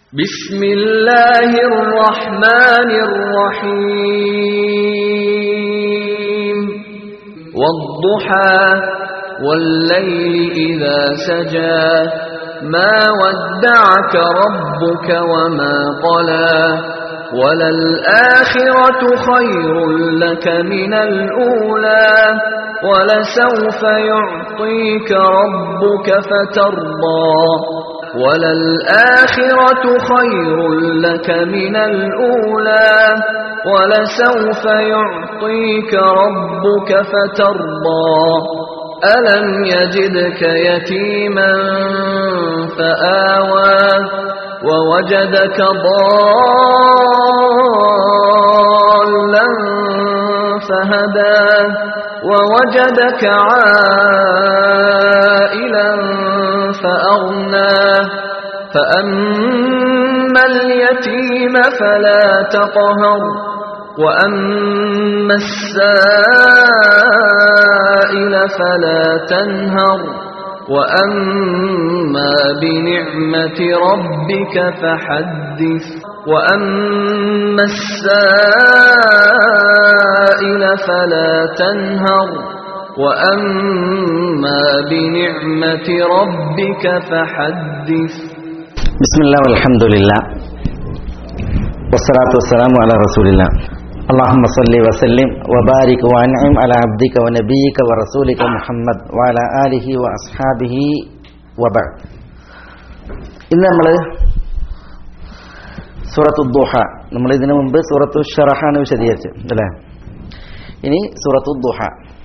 بسم الله الرحمن الرحيم والضحى والليل إذا سجى ما ودعك ربك وما قلى وللآخرة خير لك من الأولى ولسوف يعطيك ربك فترضى وللآخرة خير لك من الأولى ولسوف يعطيك ربك فترضى ألم يجدك يتيما فآوى ووجدك ضالا فهدى ووجدك عائلا فأغنى فأما اليتيم فلا تقهر وأما السائل فلا تنهر وأما بنعمة ربك فحدث وأما السائل فلا تنهر وأما بنعمة ربك فحدث بسم الله والحمد لله والصلاة والسلام على رسول الله اللهم صل وسلم وبارك وانعم على عبدك ونبيك ورسولك محمد وعلى آله وأصحابه وبعد ഇന്ന് നമ്മൾ സൂറത്തു ദുഹ നമ്മൾ ഇതിനു മുമ്പ് സൂറത്തു ഷറഹാണ് വിശദീകരിച്ചത് അല്ലേ ഇനി സൂറത്തു ദുഹ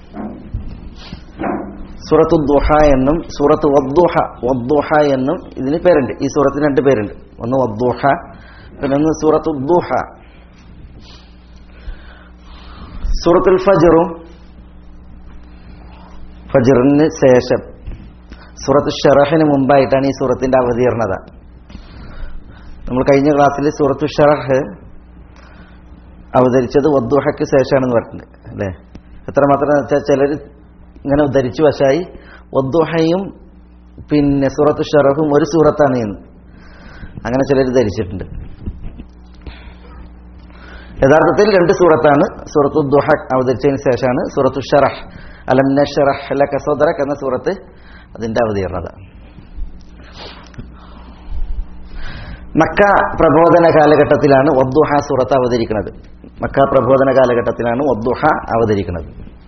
സൂറത്തു ദുഹ എന്നും സൂറത്ത് വദ്ദുഹ വദ്ദുഹ എന്നും ഇതിന് പേരുണ്ട് ഈ സൂറത്തിന് രണ്ട് പേരുണ്ട് ഒന്ന് വദ്ദുഹ പിന്നെ ഒന്ന് സൂറത്തു ദുഹ സൂറത്തുൽ ഫജറും ഫജറിന് ശേഷം സൂറത്ത് ഷറഹിന് മുമ്പായിട്ടാണ് ഈ സൂറത്തിന്റെ അവതീർണത നമ്മൾ കഴിഞ്ഞ ക്ലാസ്സിൽ സൂറത്തു ഷറഹ് അവതരിച്ചത് വദ്ദുഹയ്ക്ക് ശേഷമാണെന്ന് പറഞ്ഞിട്ടുണ്ട് അല്ലേ എത്രമാത്രം വെച്ചാൽ ചിലർ ഇങ്ങനെ ധരിച്ചു വശായി വദ്ദുഹയും പിന്നെ സൂറത്ത് ഷറഫും ഒരു സൂറത്താണ് എന്ന് അങ്ങനെ ചിലർ ധരിച്ചിട്ടുണ്ട് യഥാർത്ഥത്തിൽ രണ്ട് സൂറത്താണ് സൂറത്തു ദുഹ അവതരിച്ചതിന് ശേഷമാണ് സൂറത്തു ഷറഹ് അലം നഷറഹ് ലക സദറക് എന്ന സൂറത്ത് അതിന്റെ അവതീർണത മക്ക പ്രബോധന കാലഘട്ടത്തിലാണ് വദ്ദുഹ സൂറത്ത് അവതരിക്കുന്നത് മക്ക പ്രബോധന കാലഘട്ടത്തിലാണ് വദ്ദുഹ അവതരിക്കുന്നത്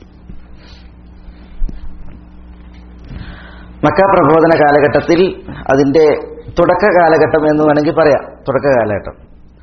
മക്ക പ്രബോധന കാലഘട്ടത്തിൽ അതിന്റെ തുടക്ക കാലഘട്ടം എന്ന് വേണമെങ്കിൽ പറയാം തുടക്ക കാലഘട്ടം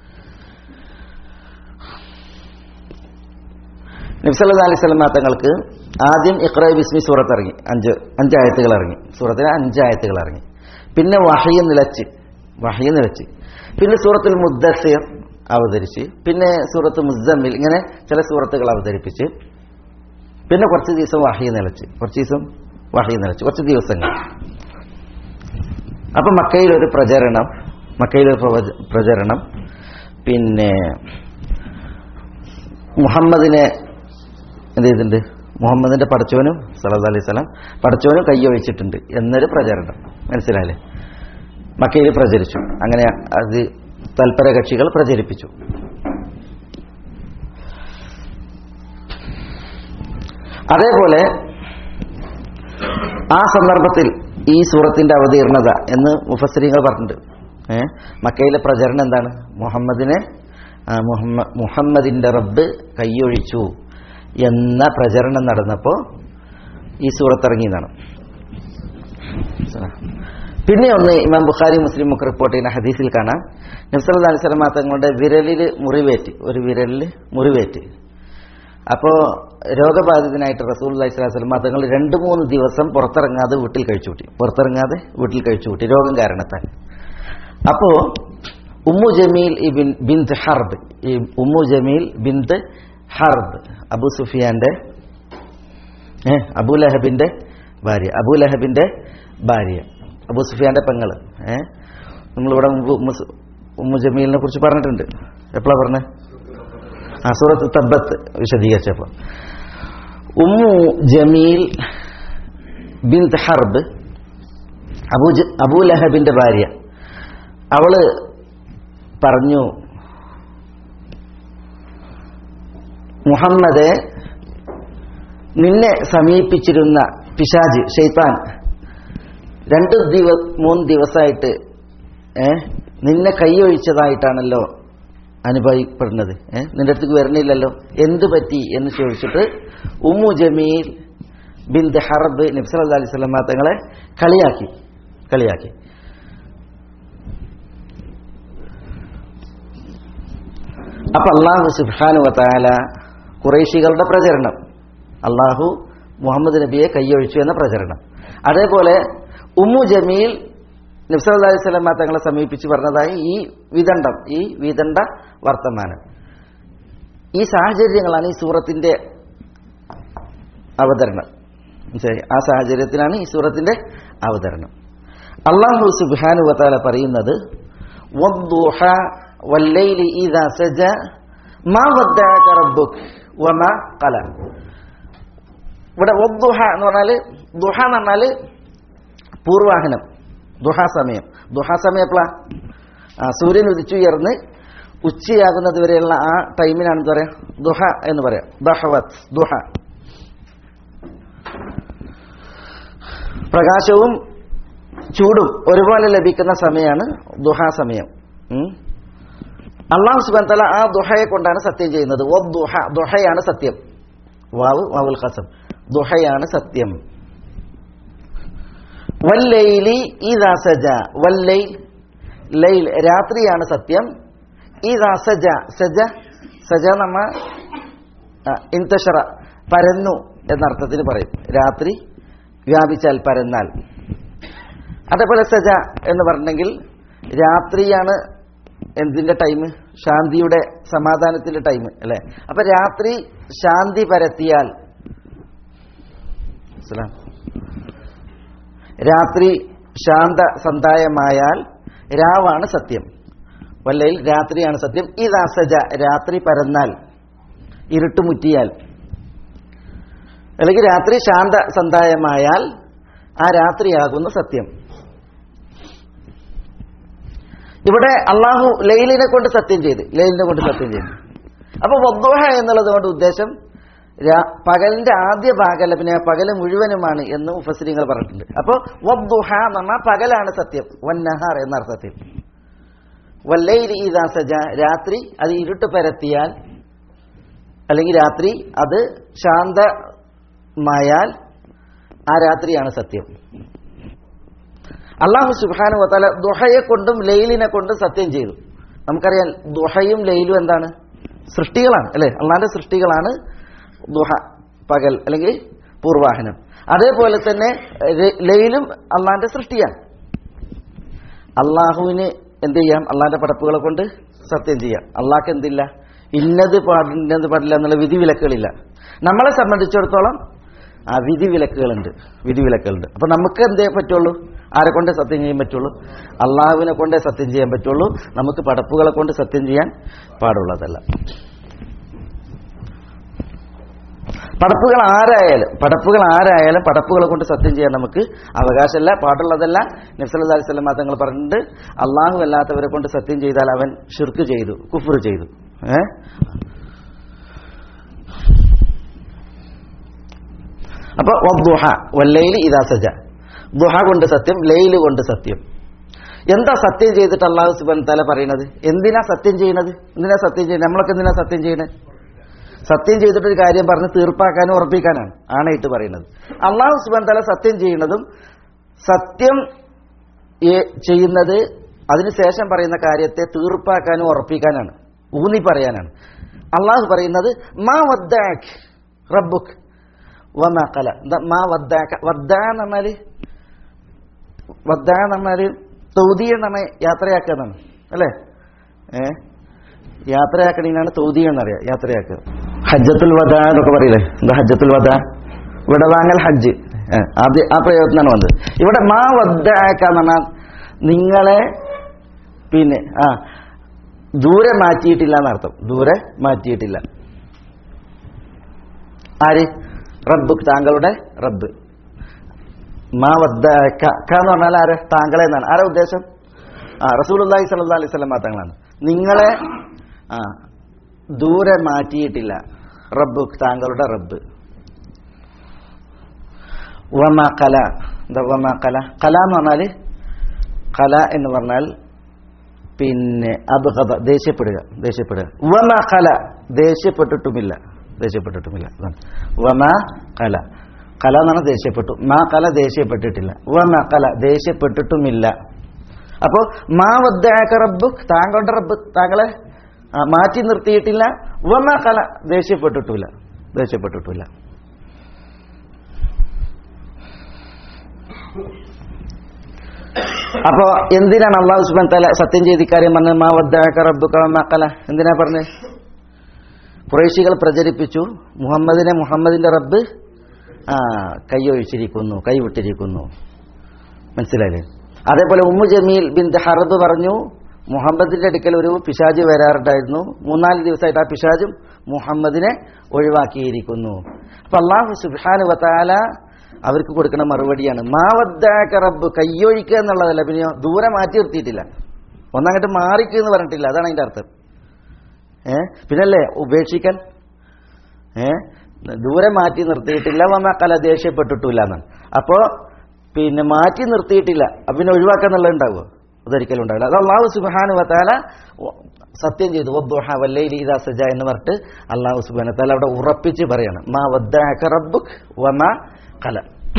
നബ്സല്ലാ അലൈഹി സ്വലം തങ്ങൾക്ക് ആദ്യം ഇഖ്റ ബിസ്മി സൂറത്ത് ഇറങ്ങി അഞ്ച് അഞ്ചായത്തുകൾ ഇറങ്ങി സൂറത്തിന് അഞ്ചായത്തുകൾ ഇറങ്ങി പിന്നെ വഹയ നിലച്ച് വഹയ നിലച്ച് പിന്നെ സൂറത്തുൽ മുദ്ദസിർ അവതരിച്ച് പിന്നെ സൂറത്ത് മുസ്സമ്മിൽ ഇങ്ങനെ ചില സൂറത്തുകൾ അവതരിപ്പിച്ച് പിന്നെ കുറച്ച് ദിവസം വഹയ നിലച്ച് കുറച്ച് ദിവസം വഹയ നിലച്ച് കുറച്ച് ദിവസങ്ങൾ അപ്പൊ മക്കയിലൊരു പ്രചരണം മക്കയിലൊരു പ്രചരണം പിന്നെ മുഹമ്മദിനെ എന്ത് ചെയ്തിട്ടുണ്ട് മുഹമ്മദിന്റെ പഠിച്ചവനും സലഹ് അലൈഹി സ്വലാം പഠിച്ചവനും കയ്യൊഴിച്ചിട്ടുണ്ട് എന്നൊരു പ്രചരണം മനസ്സിലായില്ലേ മക്കയിൽ പ്രചരിച്ചു അങ്ങനെ അത് തൽപര കക്ഷികൾ പ്രചരിപ്പിച്ചു അതേപോലെ ആ സന്ദർഭത്തിൽ ഈ സൂറത്തിന്റെ അവതീർണത എന്ന് മുഫസരിങ്ങൾ പറഞ്ഞിട്ടുണ്ട് ഏഹ് മക്കയിലെ പ്രചരണം എന്താണ് മുഹമ്മദിനെ മുഹമ്മദിന്റെ റബ്ബ് കൈയൊഴിച്ചു എന്ന പ്രചരണം നടന്നപ്പോൾ ഈ സൂറത്തിറങ്ങിയതാണ് പിന്നെ ഒന്ന് ഇമാം ബുഖാരി മുസ്ലിം ഒക്കെ റിപ്പോർട്ട് ചെയ്യുന്ന ഹദീസിൽ കാണാം നബ്സല്ലാ അലൈഹി സ്വലമ തങ്ങളുടെ വിരലിൽ മുറിവേറ്റ് ഒരു വിരലിൽ മുറിവേറ്റ് അപ്പോൾ രോഗബാധിതനായിട്ട് റസൂൽ അലൈഹി സ്വലാസ്ലമ തങ്ങൾ രണ്ട് മൂന്ന് ദിവസം പുറത്തിറങ്ങാതെ വീട്ടിൽ കഴിച്ചു കൂട്ടി പുറത്തിറങ്ങാതെ വീട്ടിൽ കഴിച്ചു കൂട്ടി രോഗം കാരണത്താൽ അപ്പോ ഉമ്മു ജമീൽ ഇബിൻ ബിന്ത് ഹർബ് ഈ ഉമ്മു ജമീൽ ബിന്ത് ഹർബ് അബു സുഫിയാന്റെ അബു ലഹബിന്റെ ഭാര്യ അബു ലഹബിന്റെ ഭാര്യ അബു സുഫിയാന്റെ പെങ്ങള് ഏഹ് നമ്മളിവിടെ മുമ്പ് ഉമ്മു ജമീലിനെ കുറിച്ച് പറഞ്ഞിട്ടുണ്ട് എപ്പോഴാ പറഞ്ഞേ ആ സൂറത്ത് തബത്ത് വിശദീകരിച്ചപ്പോ ഉമ്മു ജമീൽ ബിന്ത് ഹർബ് അബൂ ജ- അബൂ ലഹബിന്റെ ഭാര്യ അവള് പറഞ്ഞു മുഹമ്മദ് നിന്നെ സമീപിച്ചിരുന്ന പിശാജ് ഷെയ്ത്താൻ രണ്ട് ദിവ മൂന്ന് ദിവസമായിട്ട് ഏ നിന്നെ കൈയൊഴിച്ചതായിട്ടാണല്ലോ അനുഭവപ്പെടുന്നത് ഏ നിന്റെ അടുത്തേക്ക് വരണില്ലല്ലോ എന്ത് പറ്റി എന്ന് ചോദിച്ചിട്ട് ഉമ്മു ജമീൽ ബിന്ദ് ഹറബ് നബ്സല അലൈഹി സ്വലമ തങ്ങളെ കളിയാക്കി കളിയാക്കി അപ്പൊ അള്ളാഹു സുബ്ഹാനു വതാല കുറേശികളുടെ പ്രചരണം അള്ളാഹു മുഹമ്മദ് നബിയെ കൈയൊഴിച്ചു എന്ന പ്രചരണം അതേപോലെ ഉമ്മു ജമീൽ നബ്സല്ലാ അലൈഹി സ്വലമ തങ്ങളെ സമീപിച്ച് പറഞ്ഞതായി ഈ വിദണ്ഡം ഈ വിദണ്ഡ വർത്തമാനം ഈ സാഹചര്യങ്ങളാണ് ഈ സൂറത്തിന്റെ അവതരണം മനസ്സിലായി? ആ സാഹചര്യത്തിലാണ് ഈ സൂറത്തിന്റെ അവതരണം അള്ളാഹു സുബ്ഹാനു വതാല പറയുന്നത് വദ്ദുഹ വല്ലൈലി ഇദാ സജ മാ വദ്ദഅക റബ്ബുക് വമാ ഖല ഇവിടെ വദ്ദുഹ എന്ന് പറഞ്ഞാല് ദുഹ എന്ന് പറഞ്ഞാല് പൂർവാഹനം ദുഹാ സമയം ദുഹാ സമയം എപ്പോഴാ ആ സൂര്യൻ ഉദിച്ചുയർന്ന് ഉച്ചയാകുന്നത് വരെയുള്ള ആ ടൈമിനാണ് എന്താ പറയാ ദുഹ എന്ന് പറയാം ദഹവത്ത് ദുഹ പ്രകാശവും ചൂടും ഒരുപോലെ ലഭിക്കുന്ന സമയമാണ് ദുഹാ സമയം ഉം. അള്ളാഹു സുബാൻ തല ആ ദുഹയെ കൊണ്ടാണ് സത്യം ചെയ്യുന്നത് ഓ ദുഹ ദുഹയാണ് സത്യം വാവ് വാവുൽ ഖസം ദുഹയാണ് സത്യം വല്ലൈലി ഇദാ സജ വല്ലൈൽ ലൈൽ രാത്രിയാണ് സത്യം ഇദാ സജ സജ സജ നമ്മ ആ, ഇൻതഷറ പരന്നു എന്നർത്ഥത്തിൽ പറയും രാത്രി വ്യാപിച്ചാൽ പരന്നാൽ അതേപോലെ സജ എന്ന് പറഞ്ഞെങ്കിൽ രാത്രിയാണ് എന്തിന്റെ ടൈം ശാന്തിയുടെ സമാധാനത്തിന്റെ ടൈം അല്ലെ അപ്പൊ രാത്രി ശാന്തി പരത്തിയാൽ മനസ്സിലാ? രാത്രി ശാന്ത സന്തായമായാൽ രാവാണ് സത്യം വല്ലയിൽ രാത്രിയാണ് സത്യം ഇതാ സജ രാത്രി പരന്നാൽ ഇരുട്ടുമുറ്റിയാൽ അല്ലെങ്കിൽ രാത്രി ശാന്ത സന്തായമായാൽ ആ രാത്രിയാകുന്നു സത്യം ഇവിടെ അള്ളാഹു ലൈലിനെ കൊണ്ട് സത്യം ചെയ്ത് ലൈലിനെ കൊണ്ട് സത്യം ചെയ്തു അപ്പൊ വദ്ദുഹ എന്നുള്ളത് കൊണ്ട് ഉദ്ദേശം രാ- പകലിന്റെ ആദ്യ ഭാഗമല്ല പിന്നെ പകല് മുഴുവനുമാണ് എന്ന് മുഫസിരിങ്ങൾ പറഞ്ഞിട്ടുണ്ട് അപ്പോൾ വദ്ദുഹ എന്ന് പറഞ്ഞാൽ പകലാണ് സത്യം വന്നഹാർ എന്ന അർത്ഥത്തിൽ വല്ലൈലി ഇദാ സജ രാത്രി അത് ഇരുട്ട് പരത്തിയാൽ അല്ലെങ്കിൽ രാത്രി അത് ശാന്തമായാൽ ആ രാത്രിയാണ് സത്യം അള്ളാഹു സുബാനു വത്താല ദുഹയെ കൊണ്ടും ലൈലിനെ കൊണ്ടും സത്യം ചെയ്തു നമുക്കറിയാം ദുഹയും ലൈലും എന്താണ് സൃഷ്ടികളാണ് അല്ലെ അള്ളാന്റെ സൃഷ്ടികളാണ് ദുഹ പകൽ അല്ലെങ്കിൽ പൂർവാഹനം അതേപോലെ തന്നെ ര- ലൈലും അള്ളാന്റെ സൃഷ്ടിയാണ് അള്ളാഹുവിന് എന്ത് ചെയ്യാം അള്ളാന്റെ പടപ്പുകളെ കൊണ്ട് സത്യം ചെയ്യാം അള്ളാഹ്ക്ക് എന്തില്ല ഇന്നത് പാടില്ല ഇന്നത് പാടില്ല എന്നുള്ള വിധിവിലക്കുകളില്ല നമ്മളെ സംബന്ധിച്ചിടത്തോളം ആ വിധിവിലക്കുകളുണ്ട് വിധിവിലക്കുകളുണ്ട് അപ്പൊ നമുക്ക് എന്തേ പറ്റുള്ളൂ ആരെ കൊണ്ടേ സത്യം ചെയ്യാൻ പറ്റുള്ളൂ അള്ളാഹുവിനെ കൊണ്ടേ സത്യം ചെയ്യാൻ പറ്റുള്ളൂ നമുക്ക് പടപ്പുകളെ കൊണ്ട് സത്യം ചെയ്യാൻ പാടുള്ളതല്ല പടപ്പുകൾ ആരായാലും പടപ്പുകൾ ആരായാലും പടപ്പുകളെ കൊണ്ട് സത്യം ചെയ്യാൻ നമുക്ക് അവകാശമല്ല പാടുള്ളതല്ല നബ്സല്ലാ അലൈഹി സ്വലം തങ്ങൾ പറഞ്ഞിട്ടുണ്ട് അള്ളാഹു അല്ലാത്തവരെ കൊണ്ട് സത്യം ചെയ്താൽ അവൻ ഷിർക്ക് ചെയ്തു കുഫർ ചെയ്തു ഏ അപ്പൊ വദ്ദുഹ വല്ലൈലി ഇദാ സജ ദുഹ കൊണ്ട് സത്യം ലൈല് കൊണ്ട് സത്യം എന്താ സത്യം ചെയ്തിട്ട് അള്ളാഹു സുബൻ തല പറയണത് എന്തിനാ സത്യം ചെയ്യണത് എന്തിനാ സത്യം ചെയ്യുന്നത് നമ്മളൊക്കെ എന്തിനാ സത്യം ചെയ്യണത് സത്യം ചെയ്തിട്ടൊരു കാര്യം പറഞ്ഞ് തീർപ്പാക്കാനും ഉറപ്പിക്കാനാണ് ആണയിട്ട് പറയുന്നത് അള്ളാഹു സുബാൻ തല സത്യം ചെയ്യുന്നതും സത്യം ഏ- ചെയ്യുന്നത് അതിനുശേഷം പറയുന്ന കാര്യത്തെ തീർപ്പാക്കാനും ഉറപ്പിക്കാനാണ് ഊന്നി പറയാനാണ് അള്ളാഹു പറയുന്നത് മാ വദ്ദാഖ് റബ്ബുക്ക് വമാ ഖല എന്താ മാ വദ്ദാക്ക വദ്ദാ എന്ന് പറഞ്ഞാല് വദ്ദാ എന്ന് പറഞ്ഞാല് തൗദീ എന്ന് പറഞ്ഞാൽ യാത്രയാക്കുക എന്നാണ് അല്ലേ ഏ യാത്രയാക്കണീനാണ് തൗദീ എന്നറിയാം യാത്രയാക്കുക ഹജ്ജത്തുൽ വദാ എന്നൊക്കെ പറയില്ലേ എന്താ ഹജ്ജത്തുൽ വദാ വിടവാങ്ങൽ ഹജ്ജ് ഏ, ആദ്യ ആ പ്രയോഗത്തിനാണ് വന്നത് ഇവിടെ മാ വദ്ദാക്ക എന്ന് പറഞ്ഞാൽ നിങ്ങളെ പിന്നെ ആ ദൂരെ മാറ്റിയിട്ടില്ല എന്നർത്ഥം ദൂരെ മാറ്റിയിട്ടില്ല ആര് റബ്ബ് താങ്കളുടെ റബ്ബ് മാ വദ്ദ ക ക എന്ന് പറഞ്ഞാൽ ആര് താങ്കളെ എന്നാണ് ആരാ ഉദ്ദേശം ആ റസൂലുള്ളാഹി സ്വല്ലല്ലാഹി അലൈഹി വസല്ലം തങ്ങളാണ് നിങ്ങളെ ആ ദൂരെ മാറ്റിയിട്ടില്ല റബ്ബ് താങ്കളുടെ റബ്ബ് വമ കല എന്താ വമ കല കല എന്ന് പറഞ്ഞാല് കല എന്ന് പറഞ്ഞാൽ പിന്നെ അബ്ഹദ ദേഷ്യപ്പെടുക ദേഷ്യപ്പെടുക വമ കല ദേഷ്യപ്പെട്ടിട്ടുമില്ല ദേഷ്യപ്പെട്ടിട്ടുമില്ല അതാണ്. വമ കല കല എന്നാണ് ദേഷ്യപ്പെട്ടു മാ കല ദേഷ്യപ്പെട്ടിട്ടില്ല വമ കല ദേഷ്യപ്പെട്ടിട്ടുമില്ല അപ്പോ മാ വദ്ദാക റബ്ബ് താങ്കളുടെ റബ്ബ് താങ്കളെ ആ, മാറ്റി നിർത്തിയിട്ടില്ല വമ കല ദേഷ്യപ്പെട്ടിട്ടില്ല ദേഷ്യപ്പെട്ടിട്ടില്ല അപ്പോ എന്തിനാണ് അള്ളാഹു സുബാൻ തല സത്യം ചെയ്ത് ഇക്കാര്യം പറഞ്ഞത് മാ വദ്ദാക റബ്ബുക വമ കല എന്തിനാ പറഞ്ഞത് കുറേശികൾ പ്രചരിപ്പിച്ചു മുഹമ്മദിനെ മുഹമ്മദിന്റെ റബ്ബ് ആ കൈയൊഴിച്ചിരിക്കുന്നു കൈവിട്ടിരിക്കുന്നു മനസ്സിലായില്ലേ അതേപോലെ ഉമ്മു ജമീൽ ബിൻ ഹറദ് പറഞ്ഞു മുഹമ്മദിന്റെ അടുക്കൽ ഒരു പിശാജ് വരാറുണ്ടായിരുന്നു മൂന്നാല് ദിവസമായിട്ട് ആ പിശാജും മുഹമ്മദിനെ ഒഴിവാക്കിയിരിക്കുന്നു അപ്പൊ അള്ളാഹു സുബാനു വത്താല അവർക്ക് കൊടുക്കുന്ന മറുപടിയാണ് മാവദ്ദാക്ക റബ്ബ് കയ്യൊഴിക്കുക എന്നുള്ളതല്ല പിന്നെ ദൂരെ മാറ്റി നിർത്തിയിട്ടില്ല ഒന്നങ്ങോട്ട് മാറിക്കുക എന്ന് പറഞ്ഞിട്ടില്ല അതാണ് അതിന്റെ അർത്ഥം ഏ പിന്നല്ലേ ഉപേക്ഷിക്കൽ ഏ ദൂരെ മാറ്റി നിർത്തിയിട്ടില്ല വന്ന കല ദേഷ്യപ്പെട്ടിട്ടില്ല എന്നാണ് അപ്പോ പിന്നെ മാറ്റി നിർത്തിയിട്ടില്ല അപ്പൊ പിന്നെ ഒഴിവാക്കാന്നുള്ളത് ഉണ്ടാവുമോ അതൊരിക്കലും ഉണ്ടാവില്ല അത് അള്ളാഹു സുബാനു വത്താല സത്യം ചെയ്തു വദ്ദുഹ വല്ലൈലി ഇദാ സജ എന്ന് പറഞ്ഞിട്ട് അള്ളാഹു സുബാന താല അവിടെ ഉറപ്പിച്ച് പറയാണ് മാ വദ്ദഅക റബ്ബുക് വമാ ഖല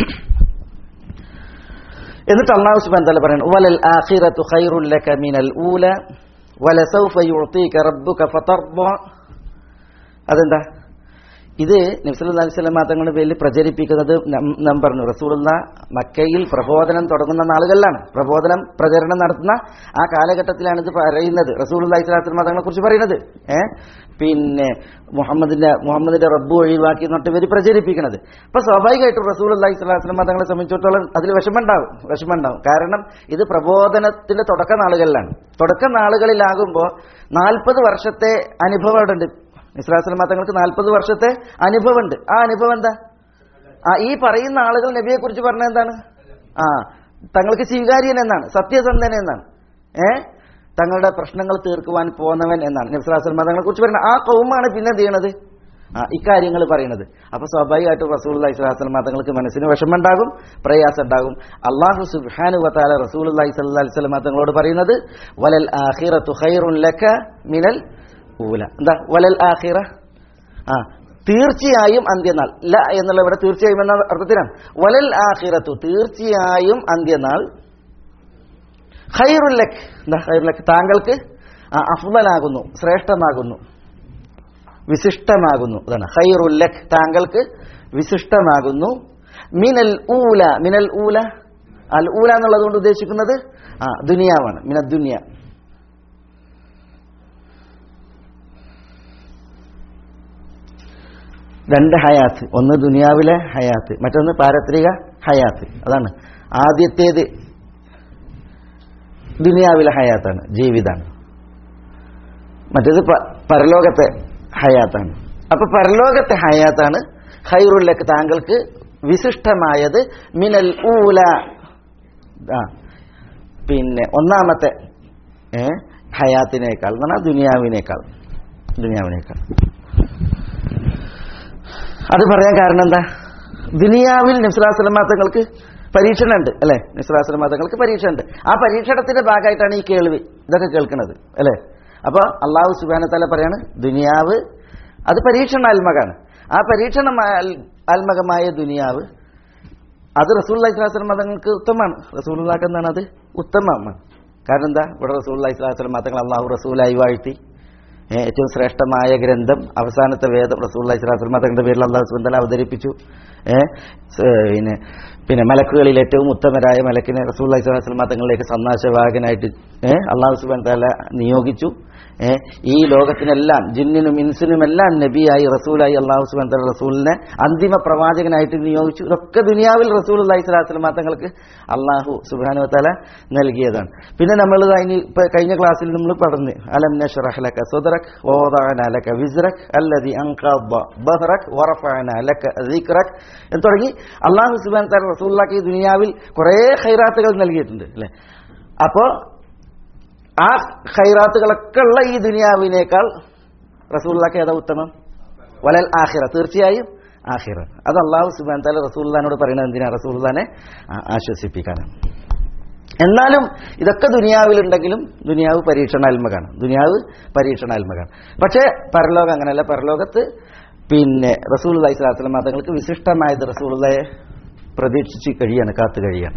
എന്നിട്ട് അള്ളാഹു സുബാൻ താല പറയണം വലൽ ആഖിറത്തു ഖൈറുൽ ലക മിനൽ ഊല വലസൗഫ യുഅതീക റബ്ബുക ഫതർദ അതെന്താ ഇത് നബ്സല്ലാ അലൈഹി സ്വലം തങ്ങളുടെ പേരിൽ പ്രചരിപ്പിക്കുന്നത് നം- നാം പറഞ്ഞു റസൂലുള്ള മക്കയിൽ പ്രബോധനം തുടങ്ങുന്ന നാളുകളിലാണ് പ്രബോധനം പ്രചരണം നടത്തുന്ന ആ കാലഘട്ടത്തിലാണ് ഇത് പറയുന്നത് റസൂൽ അലൈഹി സ്വലാത്തു തങ്ങളെ കുറിച്ച് പറയുന്നത് ഏ പിന്നെ മുഹമ്മദിന്റെ മുഹമ്മദിന്റെ റബ്ബ് ഒഴിവാക്കി എന്നിട്ട് ഇവർ പ്രചരിപ്പിക്കുന്നത് അപ്പൊ സ്വാഭാവികമായിട്ടും റസൂൽ അലൈഹി സ്വലാത്തു തങ്ങളെ സംബന്ധിച്ചിടത്തോളം അതിൽ വിഷമമുണ്ടാവും വിഷമമുണ്ടാവും കാരണം ഇത് പ്രബോധനത്തിന്റെ തുടക്ക നാളുകളിലാണ് തുടക്ക നാളുകളിലാകുമ്പോൾ നാൽപ്പത് വർഷത്തെ അനുഭവം അവിടെ ഉണ്ട് ഇസ്ലാസ്ലം തങ്ങൾക്ക് നാൽപ്പത് വർഷത്തെ അനുഭവമുണ്ട് ആ അനുഭവം എന്താ ആ ഈ പറയുന്ന ആളുകൾ നബിയെ കുറിച്ച് പറഞ്ഞ എന്താണ് ആ തങ്ങൾക്ക് സ്വീകാര്യൻ എന്നാണ് സത്യസന്ധൻ എന്നാണ് ഏ തങ്ങളുടെ പ്രശ്നങ്ങൾ തീർക്കുവാൻ പോന്നവൻ എന്നാണ് നബ്സുലാസ്ലം തങ്ങളെ കുറിച്ച് പറയുന്നത് ആ കൗമാണ് പിന്നെ എന്ത് ചെയ്യണത് ആ ഇക്കാര്യങ്ങൾ പറയുന്നത് അപ്പൊ സ്വാഭാവികമായിട്ടും റസൂൽ ഇസ്ലാസ്ലം തങ്ങൾക്ക് മനസ്സിന് വിഷമമുണ്ടാകും പ്രയാസം ഉണ്ടാകും അള്ളാഹു സുബ്ഹാനു വതാല റസൂൽ അലൈഹി സ്വലം തങ്ങളോട് പറയുന്നത് വലൽ ആഖിറത്തു ഖൈറുൻ ലക മിനൽ ഊല എന്താ വലൽ ആഖിറ ആ തീർച്ചയായും അന്ത്യനാൾ ല എന്നുള്ള ഇവിടെ തീർച്ചയായും എന്ന അർത്ഥത്തിലാണ് വലൽ ആഖിറത്തു തീർച്ചയായും അന്ത്യനാൾ ഖൈറുല്ലക് എന്താ ഖൈറുല്ലക് താങ്കൾക്ക് ആ, അഫ്ളലാകുന്നു ശ്രേഷ്ഠമാകുന്നു വിശിഷ്ടമാകുന്നു അതാണ് ഖൈറുല്ലക് താങ്കൾക്ക് വിശിഷ്ടമാകുന്നു മിനൽ ഊല മിനൽ ഊല അൽ ഊല എന്നുള്ളത് കൊണ്ട് ഉദ്ദേശിക്കുന്നത് ആ ദുനിയാവാണ് മിന ദുനിയ രണ്ട് ഹയാത്ത് ഒന്ന് ദുനിയാവിലെ ഹയാത്ത് മറ്റൊന്ന് പാരത്രിക ഹയാത്ത് അതാണ് ആദ്യത്തേത് ദുനിയാവിലെ ഹയാത്താണ് ജീവിതാണ് മറ്റേത് പ- പരലോകത്തെ ഹയാത്താണ് അപ്പൊ പരലോകത്തെ ഹയാത്താണ് ഖൈറുല്ലക്ക് താങ്കൾക്ക് വിശിഷ്ടമായത് മിനൽ ഊല ആ പിന്നെ ഒന്നാമത്തെ ഏ ഹയാത്തിനേക്കാൾ എന്ന് പറഞ്ഞാൽ ദുനിയാവിനേക്കാൾ ദുനിയാവിനേക്കാൾ അത് പറയാൻ കാരണം എന്താ ദുനിയാവിൽ നിസ്ലാസ്ലമ തങ്ങൾക്ക് പരീക്ഷണമുണ്ട് അല്ലെ നിസ്ലാസ്ലമ തങ്ങൾക്ക് പരീക്ഷണമുണ്ട് ആ പരീക്ഷണത്തിന്റെ ഭാഗമായിട്ടാണ് ഈ കേൾവി ഇതൊക്കെ കേൾക്കുന്നത് അല്ലെ അപ്പൊ അള്ളാഹു സുബാന തല പറയാണ് ദുനിയാവ് അത് പരീക്ഷണാത്മകാണ് ആ പരീക്ഷണ ആത്മകമായ ദുനിയാവ് അത് റസൂൽ ഇസ്ലാസ്ലം മതങ്ങൾക്ക് ഉത്തമമാണ് റസൂലുള്ളാക്ക് എന്താണ് അത് ഉത്തമമാണ് കാരണം എന്താ ഇവിടെ റസൂൽ ഇസ്ലാസ്ലം മതങ്ങൾ അള്ളാഹു റസൂലായി വാഴ്ത്തി ഏ, ഏറ്റവും ശ്രേഷ്ഠമായ ഗ്രന്ഥം അവസാനത്തെ വേദം റസൂൽ ഇസ്ലാസ്ലം മതങ്ങളുടെ പേരിൽ അള്ളാഹു സുബന്ധല അവതരിപ്പിച്ചു ഏ, സ് പിന്നെ പിന്നെ മലക്കുകളിൽ ഏറ്റവും ഉത്തമരായ മലക്കിനെ റസൂൽ ഇസ്ലാസ്ലം മതങ്ങളിലേക്ക് സന്ദേശവാഹകനായിട്ട് ഏഹ് അള്ളാഹു സുബാൻ താല നിയോഗിച്ചു ഏ, ഈ ലോകത്തിനെല്ലാം ജിന്നിനും ഇൻസിനുമെല്ലാം നബിയായി റസൂലായി അള്ളാഹു സുബാൻ താല റസൂലിനെ അന്തിമ പ്രവാചകനായിട്ട് നിയോഗിച്ചു ഇതൊക്കെ ദുനിയാവിൽ റസൂൽ അള്ളാഹി സ്വലാസ്ലം മതങ്ങൾക്ക് അള്ളാഹു സുബാനു താല നൽകിയതാണ് പിന്നെ നമ്മൾ ഇനി ഇപ്പൊ കഴിഞ്ഞ ക്ലാസ്സിൽ നമ്മൾ പറഞ്ഞു അലം നഷ്റഹ്ലക സുദ്റക് വവദഅന ലക വിസ്റക് അല്ലദി അൻഖദ ബഹ്റക് വറഫഅന ലക ദിക്റക് എന്ന് തുടങ്ങി അള്ളാഹു സുബാൻ താല റസൂലുള്ളാഹി ഈ ദുനിയാവിൽ കുറേ ഖൈറാത്തുകൾ നൽകിയിട്ടുണ്ട് അല്ലേ അപ്പോ ആ ഖൈറാത്തുകളൊക്കെ ഉള്ള ഈ ദുനിയാവിനേക്കാൾ റസൂള്ളക്ക് ഏതാ ഉത്തമം വലൽ ആഹിറ തീർച്ചയായും ആഹിറ അത് അള്ളാഹു സുബാൻ താല റസൂള്ളാനോട് പറയുന്നത് എന്തിനാ റസൂള്ളാനെ ആ- ആശ്വസിപ്പിക്കാനാണ് എന്നാലും ഇതൊക്കെ ദുനിയാവിലുണ്ടെങ്കിലും ദുനിയാവ് പരീക്ഷണാത്മകാണ് ദുനിയാവ് പരീക്ഷണാത്മകാണ് പക്ഷേ പരലോകം അങ്ങനെയല്ല പരലോകത്ത് പിന്നെ റസൂൽ അലൈഹി സ്വലാസ്ലം തങ്ങൾക്ക് വിശിഷ്ടമായത് റസൂള്ളയെ പ്രതീക്ഷിച്ച് കഴിയാണ് കാത്തു കഴിയാണ്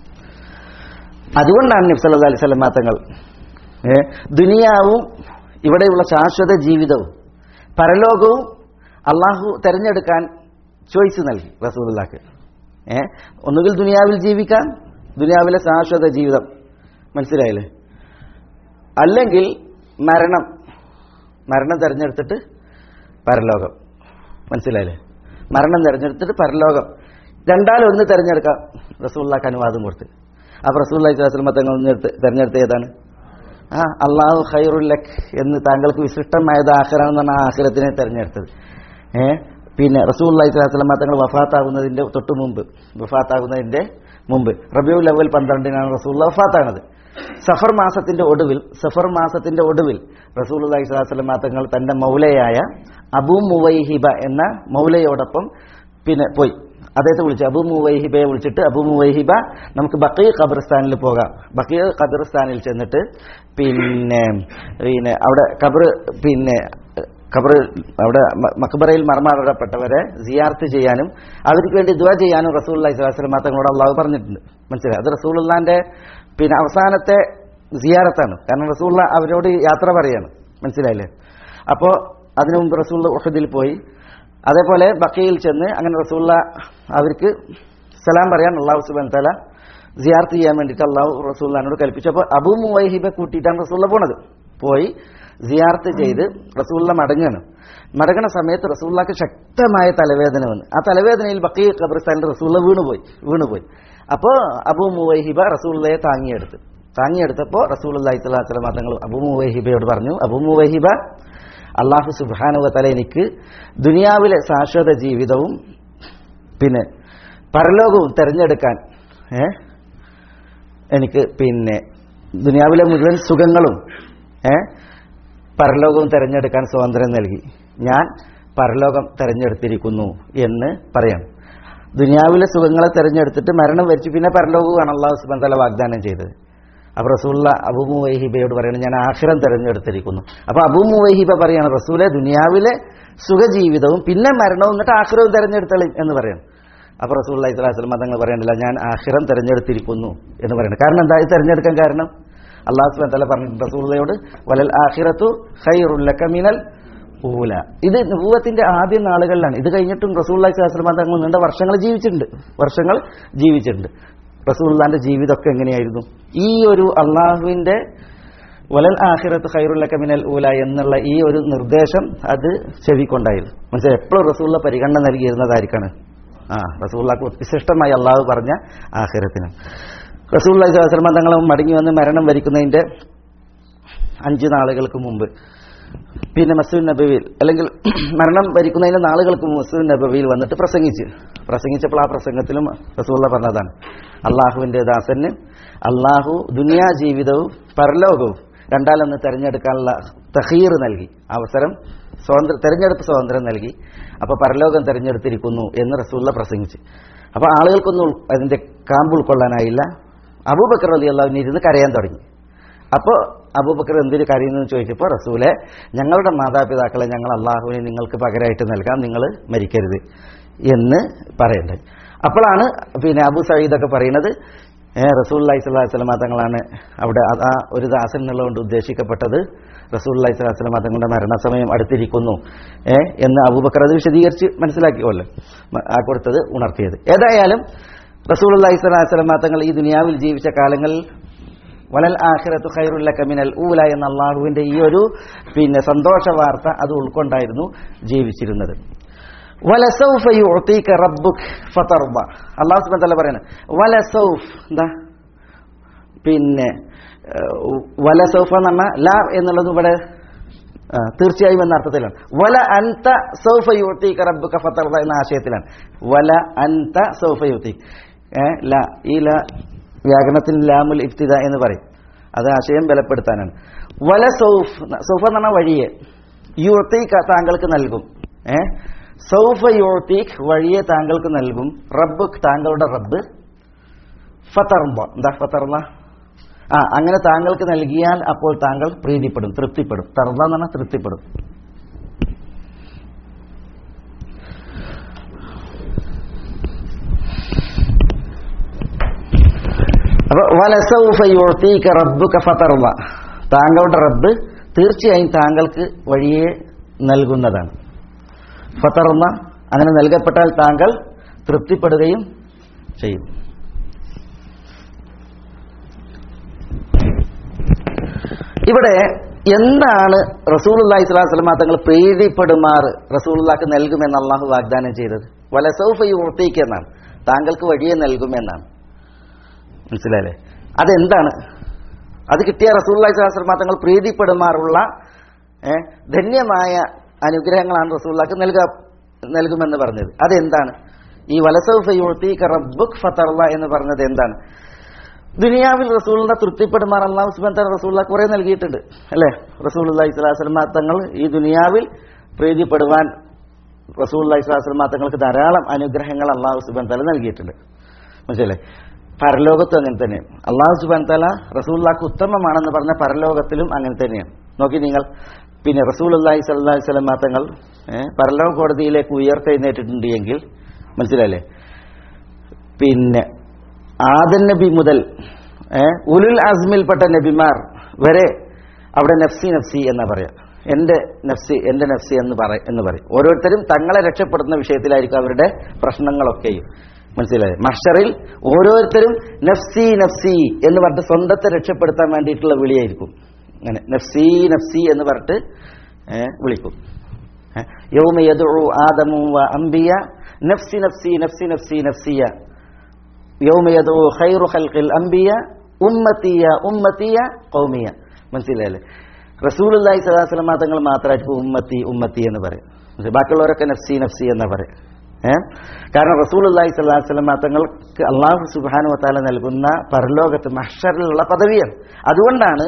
അതുകൊണ്ടാണ് നബ്സല്ലാ അലൈഹി സ്വലം തങ്ങൾ ഏ, ദുനിയാവും ഇവിടെയുള്ള ശാശ്വത ജീവിതവും പരലോകവും അള്ളാഹു തെരഞ്ഞെടുക്കാൻ ചോയ്സ് നൽകി റസൂലുള്ളാക്ക് ഏ ഒന്നുകിൽ ദുനിയാവിൽ ജീവിക്കാൻ ദുനിയാവിലെ ശാശ്വത ജീവിതം മനസ്സിലായില്ലേ അല്ലെങ്കിൽ മരണം മരണം തിരഞ്ഞെടുത്തിട്ട് പരലോകം മനസ്സിലായില്ലേ മരണം തിരഞ്ഞെടുത്തിട്ട് പരലോകം രണ്ടാലൊന്ന് തിരഞ്ഞെടുക്കാം റസൂള്ളാക്ക് അനുവാദം കൊടുത്ത് അപ്പോൾ റസൂള്ളി സ്വലമ തങ്ങൾ തിരഞ്ഞെടുത്ത ഏതാണ് ആ അള്ളാഹു ഖൈറുല്ലക് എന്ന് താങ്കൾക്ക് വിശിഷ്ടമായത് ആഖിറാണെന്ന് പറഞ്ഞ ആ ആഖിറത്തിനെ തെരഞ്ഞെടുത്തത് ഏ പിന്നെ റസൂള്ളി സ്വലാസ്ലമ തങ്ങൾ വഫാത്താകുന്നതിന്റെ തൊട്ട് മുമ്പ് വഫാത്താകുന്നതിന്റെ മുമ്പ് റബിയുൽ അവൽ പന്ത്രണ്ടിനാണ് റസൂള്ള വഫാത്താണത് സഫർ മാസത്തിന്റെ ഒടുവിൽ സഫർ മാസത്തിന്റെ ഒടുവിൽ റസൂൽ അള്ളഹി സ്വലാസ്ലമ തങ്ങൾ തന്റെ മൗലയായ അബൂ മുവൈഹിബ എന്ന മൗലയോടൊപ്പം പിന്നെ പോയി അദ്ദേഹത്തെ വിളിച്ചു അബു മുവൈഹിബയെ വിളിച്ചിട്ട് അബു മുവൈഹിബ നമുക്ക് ബക്കീ ഖബർസ്ഥാനിൽ പോകാം ബക്കീ ഖബർസ്ഥാനിൽ ചെന്നിട്ട് പിന്നെ പിന്നെ അവിടെ ഖബർ പിന്നെ ഖബർ അവിടെ മ- മക്ബറയിൽ മർമാടപ്പെട്ടവരെ സിയാർത്ത് ചെയ്യാനും അവർക്ക് വേണ്ടി ദുവ ചെയ്യാനും റസൂൽ അലൈഹി സ്വലാസ്ലം തങ്ങളോട് അള്ളാഹു പറഞ്ഞിട്ടുണ്ട് മനസ്സിലായി അത് റസൂലുള്ളാന്റെ പിന്നെ അവസാനത്തെ സിയാറത്താണ് കാരണം റസൂള്ള അവരോട് യാത്ര പറയാണ് മനസ്സിലായില്ലേ അപ്പോൾ അതിനു മുമ്പ് റസൂള്ള ഉഹദിൽ പോയി അതേപോലെ ബക്കയിൽ ചെന്ന് അങ്ങനെ റസൂള്ള അവർക്ക് സലാം പറയാൻ അള്ളാഹു സുബാൻ തല സിയാർത്ത് ചെയ്യാൻ വേണ്ടിയിട്ട് അള്ളാഹു റസൂള്ളാനോട് കൽപ്പിച്ചു അപ്പോൾ അബൂ മുവൈഹിബെ കൂട്ടിയിട്ടാണ് റസൂള്ള പോണത് പോയി സിയാർത്ത് ചെയ്ത് റസൂള്ള മടങ്ങാണ് മടങ്ങണ സമയത്ത് റസൂള്ളക്ക് ശക്തമായ തലവേദന വന്നു ആ തലവേദനയിൽ ബക്കീ ഖബർസ്ഥാനിൽ റസൂള്ള വീണുപോയി വീണുപോയി അപ്പോൾ അബൂ മുവൈഹിബ റസൂള്ളയെ താങ്ങിയെടുത്ത് താങ്ങിയെടുത്തപ്പോൾ റസൂൽ അള്ളാഹി സ്വലാസ്ലം തങ്ങൾ അബൂ മുവൈഹിബയോട് പറഞ്ഞു അബൂ മുവൈഹിബ അള്ളാഹു സുബാനുവത്തല എനിക്ക് ദുനിയാവിലെ ശാശ്വത ജീവിതവും പിന്നെ പരലോകവും തിരഞ്ഞെടുക്കാൻ ഏ എനിക്ക് പിന്നെ ദുനിയാവിലെ മുഴുവൻ സുഖങ്ങളും ഏ പരലോകവും തിരഞ്ഞെടുക്കാൻ സ്വാതന്ത്ര്യം നൽകി ഞാൻ പരലോകം തിരഞ്ഞെടുത്തിരിക്കുന്നു എന്ന് പറയാം ദുനിയാവിലെ സുഖങ്ങളെ തിരഞ്ഞെടുത്തിട്ട് മരണം വരിച്ചു പിന്നെ പരലോകവുമാണ് അള്ളാഹു സുബാൻ തല വാഗ്ദാനം ചെയ്തത് അപ്പൊ റസൂള്ള അബൂമു വൈഹിബയോട് പറയുന്നത് ഞാൻ ആഖിറം തിരഞ്ഞെടുത്തിരിക്കുന്നു അപ്പൊ അബൂമു വൈഹിബ പറയാണ് റസൂലെ ദുനിയാവിലെ സുഖജീവിതവും പിന്നെ മരണവും എന്നിട്ട് ആഖിറവും തിരഞ്ഞെടുത്തളി എന്ന് പറയണം അപ്പൊ റസൂള്ള ഇസ്ലാസ്ലം തങ്ങൾ പറയണില്ല ഞാൻ ആഖിറം തിരഞ്ഞെടുത്തിരിക്കുന്നു എന്ന് പറയുന്നത് കാരണം എന്താ ഇത് തിരഞ്ഞെടുക്കാൻ കാരണം അള്ളാഹു സുബാൻ തല പറഞ്ഞിട്ടുണ്ട് റസൂള്ളയോട് വലൽ ആഖിറത്തു ഖൈറുല്ലക മിനൽ ഊല ഇത് നുപൂവത്തിന്റെ ആദ്യ നാളുകളിലാണ് ഇത് കഴിഞ്ഞിട്ടും റസൂള്ളി സ്വലാസ്ലം തങ്ങൾ നീണ്ട വർഷങ്ങൾ ജീവിച്ചിട്ടുണ്ട് വർഷങ്ങൾ ജീവിച്ചിട്ടുണ്ട് റസൂള്ളാന്റെ ജീവിതമൊക്കെ എങ്ങനെയായിരുന്നു ഈ ഒരു അള്ളാഹുവിന്റെ വലൽ ആഹിറത്ത് ഖൈറുല്ലക മിനൽ ഊല എന്നുള്ള ഈ ഒരു നിർദ്ദേശം അത് ചെവിക്കൊണ്ടായിരുന്നു മനസ്സിലായി എപ്പോഴും റസൂള്ള പരിഗണന നൽകിയിരുന്നതായിരിക്കാണ് ആ റസൂള്ളക്ക് വിശിഷ്ടമായി അള്ളാഹു പറഞ്ഞ ആഹിറത്തിന് റസൂള്ളി സ്വലാസ്ലം തങ്ങൾ മടങ്ങി വന്ന് മരണം വരിക്കുന്നതിന്റെ അഞ്ച് നാളുകൾക്ക് മുമ്പ് പിന്നെ മസൂദ് നബവിയിൽ അല്ലെങ്കിൽ മരണം ഭരിക്കുന്നതിന് നാളുകൾക്ക് മുമ്പ് മസൂദ് നബവിയിൽ വന്നിട്ട് പ്രസംഗിച്ച് പ്രസംഗിച്ചപ്പോൾ ആ പ്രസംഗത്തിലും റസൂള്ള പറഞ്ഞതാണ് അള്ളാഹുവിന്റെ ദാസന് അള്ളാഹു ദുനിയാ ജീവിതവും പരലോകവും രണ്ടാലൊന്ന് തെരഞ്ഞെടുക്കാനുള്ള തഹീർ നൽകി അവസരം സ്വാതന്ത്ര്യ തെരഞ്ഞെടുപ്പ് സ്വാതന്ത്ര്യം നൽകി അപ്പോൾ പരലോകം തെരഞ്ഞെടുത്തിരിക്കുന്നു എന്ന് റസൂള്ള പ്രസംഗിച്ച് അപ്പോൾ ആളുകൾക്കൊന്നും ഉൾ- അതിന്റെ കാമ്പ് ഉൾക്കൊള്ളാനായില്ല അബൂബക്കർ അലി അള്ളാഹുവിന് ഇരുന്ന് കരയാൻ തുടങ്ങി അപ്പോൾ അബൂബക്കർ എന്തിനു കരയുന്നു ചോദിച്ചപ്പോൾ റസൂലെ ഞങ്ങളുടെ മാതാപിതാക്കളെ ഞങ്ങൾ അള്ളാഹുവിനെ നിങ്ങൾക്ക് പകരമായിട്ട് നൽകാം നിങ്ങൾ മരിക്കരുത് എന്ന് പറയണ്ടേ അപ്പോഴാണ് പിന്നെ അബു സയ്യിദൊക്കെ പറയുന്നത് റസൂൽ അലൈഹി സ്വലാഹു വസ്ലമ തങ്ങളാണ് അവിടെ അത് ആ ഒരു ദാസൻ എന്നുള്ളതുകൊണ്ട് ഉദ്ദേശിക്കപ്പെട്ടത് റസൂൽ അലൈഹി സ്വലാഹു വസ്ലമ തങ്ങളുടെ മരണസമയം അടുത്തിരിക്കുന്നു ഏ എന്ന് അബൂബക്കർ അത് വിശദീകരിച്ച് മനസ്സിലാക്കിയല്ലോ മ- ആ കൊടുത്തത് ഉണർത്തിയത് ഏതായാലും റസൂൽ അലൈഹി സ്വലാഹു വസ്ലമ തങ്ങൾ ഈ ദുനിയാവിൽ ജീവിച്ച കാലങ്ങളിൽ വലൽ ആഖിറത്തു ഖൈറുല്ലക മിനൽ ഊല എന്ന അള്ളാഹുവിന്റെ ഈ ഒരു പിന്നെ സന്തോഷ വാർത്ത അത് ഉൾക്കൊണ്ടായിരുന്നു ജീവിച്ചിരുന്നത് വലസൗഫ യുഅതീക റബ്ബുക് ഫതർബ അല്ലാഹു സുബ്ഹാനഹു വ തആല പറയുന്നത് വലസൗഫ് എന്താ പിന്നെ ഏഹ്, വലസൗഫ എന്ന് പറഞ്ഞാൽ ലാ എന്നുള്ളത് ഇവിടെ ആ, തീർച്ചയായും എന്ന അർത്ഥത്തിലാണ് വല അൻത സൗഫ യുഅതീക റബ്ബുക ഫതർബ എന്ന ആശയത്തിലാണ് വല അൻത സൗഫ യുഅതീക ഏ ല ഈ ല വ്യാകരണത്തിൽ ലാമുൽ ഇബ്തിദ എന്ന് പറയും അത് ആശയം ബലപ്പെടുത്താനാണ് വല സൗഫ് സൗഫ് എന്ന് പറഞ്ഞാൽ വഴിയെ യുവത്തേക്ക് താങ്കൾക്ക് നൽകും ഏ സൗഫ യുവത്തേക്ക് വഴിയെ താങ്കൾക്ക് നൽകും റബ്ബ് താങ്കളുടെ റബ്ബ് ഫത്തർബ എന്താ ഫത്തർബ ആ അങ്ങനെ താങ്കൾക്ക് നൽകിയാൽ അപ്പോൾ താങ്കൾ പ്രീതിപ്പെടും തൃപ്തിപ്പെടും തർബ എന്ന് പറഞ്ഞാൽ തൃപ്തിപ്പെടും അപ്പൊ വലസൗഫ യുഴത്തീക റബ്ബുക ഫതർവ താങ്കളുടെ റബ്ബ് തീർച്ചയായും താങ്കൾക്ക് വഴിയെ നൽകുന്നതാണ് ഫതർമ അങ്ങനെ നൽകപ്പെട്ടാൽ താങ്കൾ തൃപ്തിപ്പെടുകയും ചെയ്യും ഇവിടെ എന്താണ് റസൂലുള്ളാഹി സ്വല്ലല്ലാഹു അലൈഹി വസല്ലം തങ്ങൾ പ്രീതിപ്പെടുമാറ് റസൂലുള്ളാഹിക്ക് നൽകുമെന്ന് അള്ളാഹു വാഗ്ദാനം ചെയ്തത് വലസൗഫ യുഴത്തീക എന്നാണ് താങ്കൾക്ക് വഴിയെ നൽകുമെന്നാണ് മനസ്സിലായില്ലേ അതെന്താണ് അത് കിട്ടിയ റസൂള്ളി സ്വലാസ്ലമ തങ്ങൾ പ്രീതിപ്പെടുമാറുള്ള ഏ, ധന്യമായ അനുഗ്രഹങ്ങളാണ് റസൂള്ളാക്ക് നൽക നൽകുമെന്ന് പറഞ്ഞത് അതെന്താണ് ഈ വലസൗഫയുത്തീക റബ്ബുക് ഫത്തർല എന്ന് പറഞ്ഞത് എന്താണ് ദുനിയാവിൽ റസൂലിനെ തൃപ്തിപ്പെടുമാർ അള്ളാഹു സുബാൻ തല റസൂള്ള കുറെ നൽകിയിട്ടുണ്ട് അല്ലേ റസൂൽ സ്വലാസ്ലമ തങ്ങൾ ഈ ദുനിയാവിൽ പ്രീതിപ്പെടുവാൻ റസൂൽ സ്വലാസ്ലമ തങ്ങൾക്ക് ധാരാളം അനുഗ്രഹങ്ങൾ അള്ളാഹു സുബാൻ തല നൽകിയിട്ടുണ്ട് മനസ്സിലല്ലേ പരലോകത്തും അങ്ങനെ തന്നെയാണ് അള്ളാഹു സുബാൻ തല റസൂള്ളാക്ക് ഉത്തമമാണെന്ന് പറഞ്ഞ പരലോകത്തിലും അങ്ങനെ തന്നെയാണ് നോക്കി നിങ്ങൾ പിന്നെ റസൂൽ അള്ളാഹി സല്ലാഹി സ്വലം തങ്ങൾ ഏഹ്, പരലോക കോടതിയിലേക്ക് ഉയർത്തെഴുന്നേറ്റിട്ടുണ്ട് എങ്കിൽ മനസ്സിലല്ലേ പിന്നെ ആദൻ നബി മുതൽ ഏഹ്, ഉലുൽ അസ്മിൽപ്പെട്ട നബിമാർ വരെ അവിടെ നഫ്സി നഫ്സി എന്നാ പറയാം എന്റെ നഫ്സി എന്റെ നഫ്സി എന്ന് പറ എന്ന് പറയും ഓരോരുത്തരും തങ്ങളെ രക്ഷപ്പെടുന്ന വിഷയത്തിലായിരിക്കും അവരുടെ പ്രശ്നങ്ങളൊക്കെയും മനസ്സിലായി മഷറിൽ ഓരോരുത്തരും നഫ്സി നഫ്സി എന്ന് പറഞ്ഞിട്ട് സ്വന്തത്തെ രക്ഷപ്പെടുത്താൻ വേണ്ടിയിട്ടുള്ള വിളിയായിരിക്കും അങ്ങനെ നഫ്സി നഫ്സി എന്ന് പറഞ്ഞിട്ട് ഏ, വിളിക്കും ഏ, യൗമ യദ്ഉ ആദമു വ അംബിയ നഫ്സി നഫ്സി നഫ്സി നഫ്സി നഫ്സിയ യൗമ യദ്ഉ ഖൈറു ഖൽഖിൽ അംബിയ ഉമ്മത്തിയ ഉമ്മത്തിയ ഖൗമിയ മനസ്സിലായല്ലേ റസൂലുള്ളാഹി സ്വല്ലല്ലാഹു അലൈഹി വസല്ലം തങ്ങൾ മാത്രമായിരിക്കും ഉമ്മത്തി ഉമ്മത്തി എന്ന് പറയും മനസ്സിലായോ? ബാക്കിയുള്ളവരൊക്കെ നഫ്സി നഫ്സി എന്ന് പറയും ഏ കാരണം റസൂലുള്ളാഹി സ്വല്ലല്ലാഹു അലൈഹി വസല്ലം തങ്ങൾക്ക് അള്ളാഹു സുബ്ഹാനഹു വതആല നൽകുന്ന പരലോകത്ത് മഹ്ഷറിലുള്ള പദവിയാണ് അതുകൊണ്ടാണ്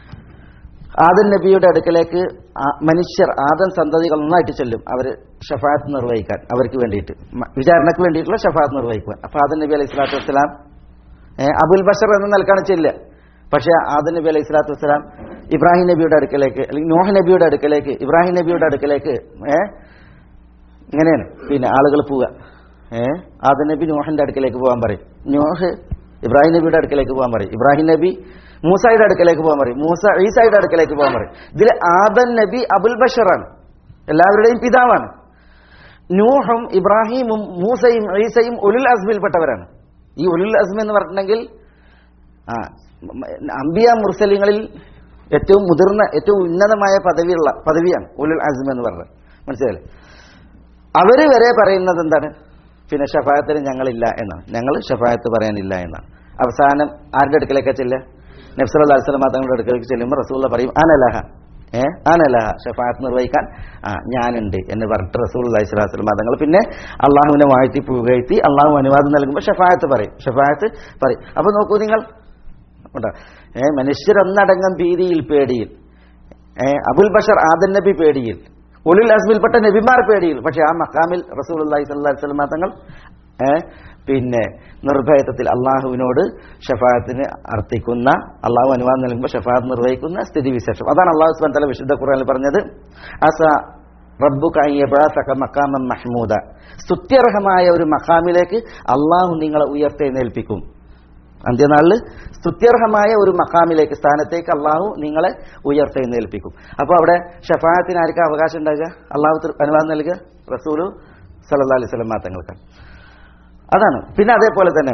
ആദൻ നബിയുടെ അടുക്കലേക്ക് ആ മനുഷ്യർ ആദൻ സന്തതികൾ നന്നായിട്ട് ചെല്ലും അവർ ഷഫാത്ത് നിർവഹിക്കാൻ അവർക്ക് വേണ്ടിയിട്ട് മ- വിചാരണയ്ക്ക് വേണ്ടിയിട്ടുള്ള ഷഫാത്ത് നിർവഹിക്കുവാൻ അപ്പൊ ആദൻ നബി അലൈഹി സ്വലാത്തു വസ്സലാം ഏ, അബുൽ ബഷർ എന്ന നിലക്കാണ് ചെല്ലുക പക്ഷെ ആദൻ നബി അലൈഹി സ്വലാത്തു വസ്സലാം ഇബ്രാഹിം നബിയുടെ അടുക്കലേക്ക് അല്ലെങ്കിൽ നോഹ് നബിയുടെ അടുക്കലേക്ക് ഇബ്രാഹിം നബിയുടെ അടുക്കലേക്ക് ഏ ഇങ്ങനെയാണ് പിന്നെ ആളുകൾ പോവുക ഏ ആദൻ നബി നോഹിന്റെ അടുക്കലേക്ക് പോകാൻ പറയും നോഹ് ഇബ്രാഹിം നബിയുടെ അടുക്കലേക്ക് പോകാൻ പറയും ഇബ്രാഹിം നബി മൂസായുടെ അടുക്കലേക്ക് പോകാൻ പറയും മൂസ ഈസായുടെ അടുക്കലേക്ക് പോകാൻ പറയും ഇതിൽ ആദൻ നബി അബുൽ ബഷറാണ് എല്ലാവരുടെയും പിതാവാണ് നൂഹും ഇബ്രാഹിമും മൂസയും ഈസയും ഉലുൽ അസ്മിൽപ്പെട്ടവരാണ് ഈ ഉലുൽ അസ്മ എന്ന് പറഞ്ഞിട്ടുണ്ടെങ്കിൽ ആ മ- അംബിയ മുർസലിങ്ങളിൽ ഏറ്റവും മുതിർന്ന ഏറ്റവും ഉന്നതമായ പദവിയുള്ള പദവിയാണ് ഉലുൽ അസ്മ എന്ന് പറഞ്ഞത് മനസ്സിലായില്ലേ അവര് വരെ പറയുന്നത് എന്താണ് പിന്നെ ഷഫായത്തിന് ഞങ്ങളില്ല എന്നാണ് ഞങ്ങൾ ഷഫായത്ത് പറയാനില്ല എന്നാണ് അവസാനം ആരുടെ അടുക്കലേക്കാ ചെല്ലുക നബ്സല അലിസ്ലാം തങ്ങളുടെ അടുക്കലേക്ക് ചെല്ലുമ്പോൾ റസൂള്ള പറയും ആനലഹ ഏ ആനലഹ ഷഫായത്ത് നിർവഹിക്കാൻ ആ ഞാനുണ്ട് എന്ന് പറഞ്ഞിട്ട് റസൂൽ അലൈഹി സ്വലാസ്ലം തങ്ങൾ പിന്നെ അള്ളാഹുവിനെ വാഴ്ത്തി പുകഴ്ത്തി അള്ളാഹു അനുവാദം നൽകുമ്പോൾ ഷഫായത്ത് പറയും ഷഫായത്ത് പറയും അപ്പൊ നോക്കൂ നിങ്ങൾ ഉണ്ടോ? ഏ മനുഷ്യരൊന്നടങ്കം ഭീതിയിൽ പേടിയിൽ ഏ അബുൽ ബഷർ ആദൻ നബി പേടിയിൽ ഉലുൽ അസ്മിൽപ്പെട്ട നബിമാർ പേടിയിൽ പക്ഷെ ആ മക്കാമിൽ റസൂൽ അള്ളാഹി സ്വല്ലാ വസ്ലമ തങ്ങൾ ഏ, പിന്നെ നിർഭയത്വത്തിൽ അള്ളാഹുവിനോട് ഷഫായത്തിന് അർത്ഥിക്കുന്ന അള്ളാഹു അനുവാദം നൽകുമ്പോൾ ഷഫാത്ത് നിർവഹിക്കുന്ന സ്ഥിതിവിശേഷം അതാണ് അള്ളാഹു സുബാൻ തല വിശുദ്ധ ഖുറാനിൽ പറഞ്ഞത് അസ റബ്ബുക്ക് മക്കാമം മഹ്മൂദ സ്തുത്യർഹമായ ഒരു മക്കാമിലേക്ക് അള്ളാഹു നിങ്ങളെ ഉയർത്തെഴുന്നേൽപ്പിക്കും അന്ത്യനാളിൽ സ്തുത്യർഹമായ ഒരു മക്കാമിലേക്ക് സ്ഥാനത്തേക്ക് അള്ളാഹു നിങ്ങളെ ഉയർത്തെഴുന്നേൽപ്പിക്കും അപ്പോൾ അവിടെ ഷഫായത്തിന് ആർക്കും അവകാശം ഉണ്ടാകുക അള്ളാഹു തൃ- അനുവാദം നൽകുക റസൂലു സല്ലാ അലൈഹി സ്വലം തങ്ങൾക്ക് അതാണ് പിന്നെ അതേപോലെ തന്നെ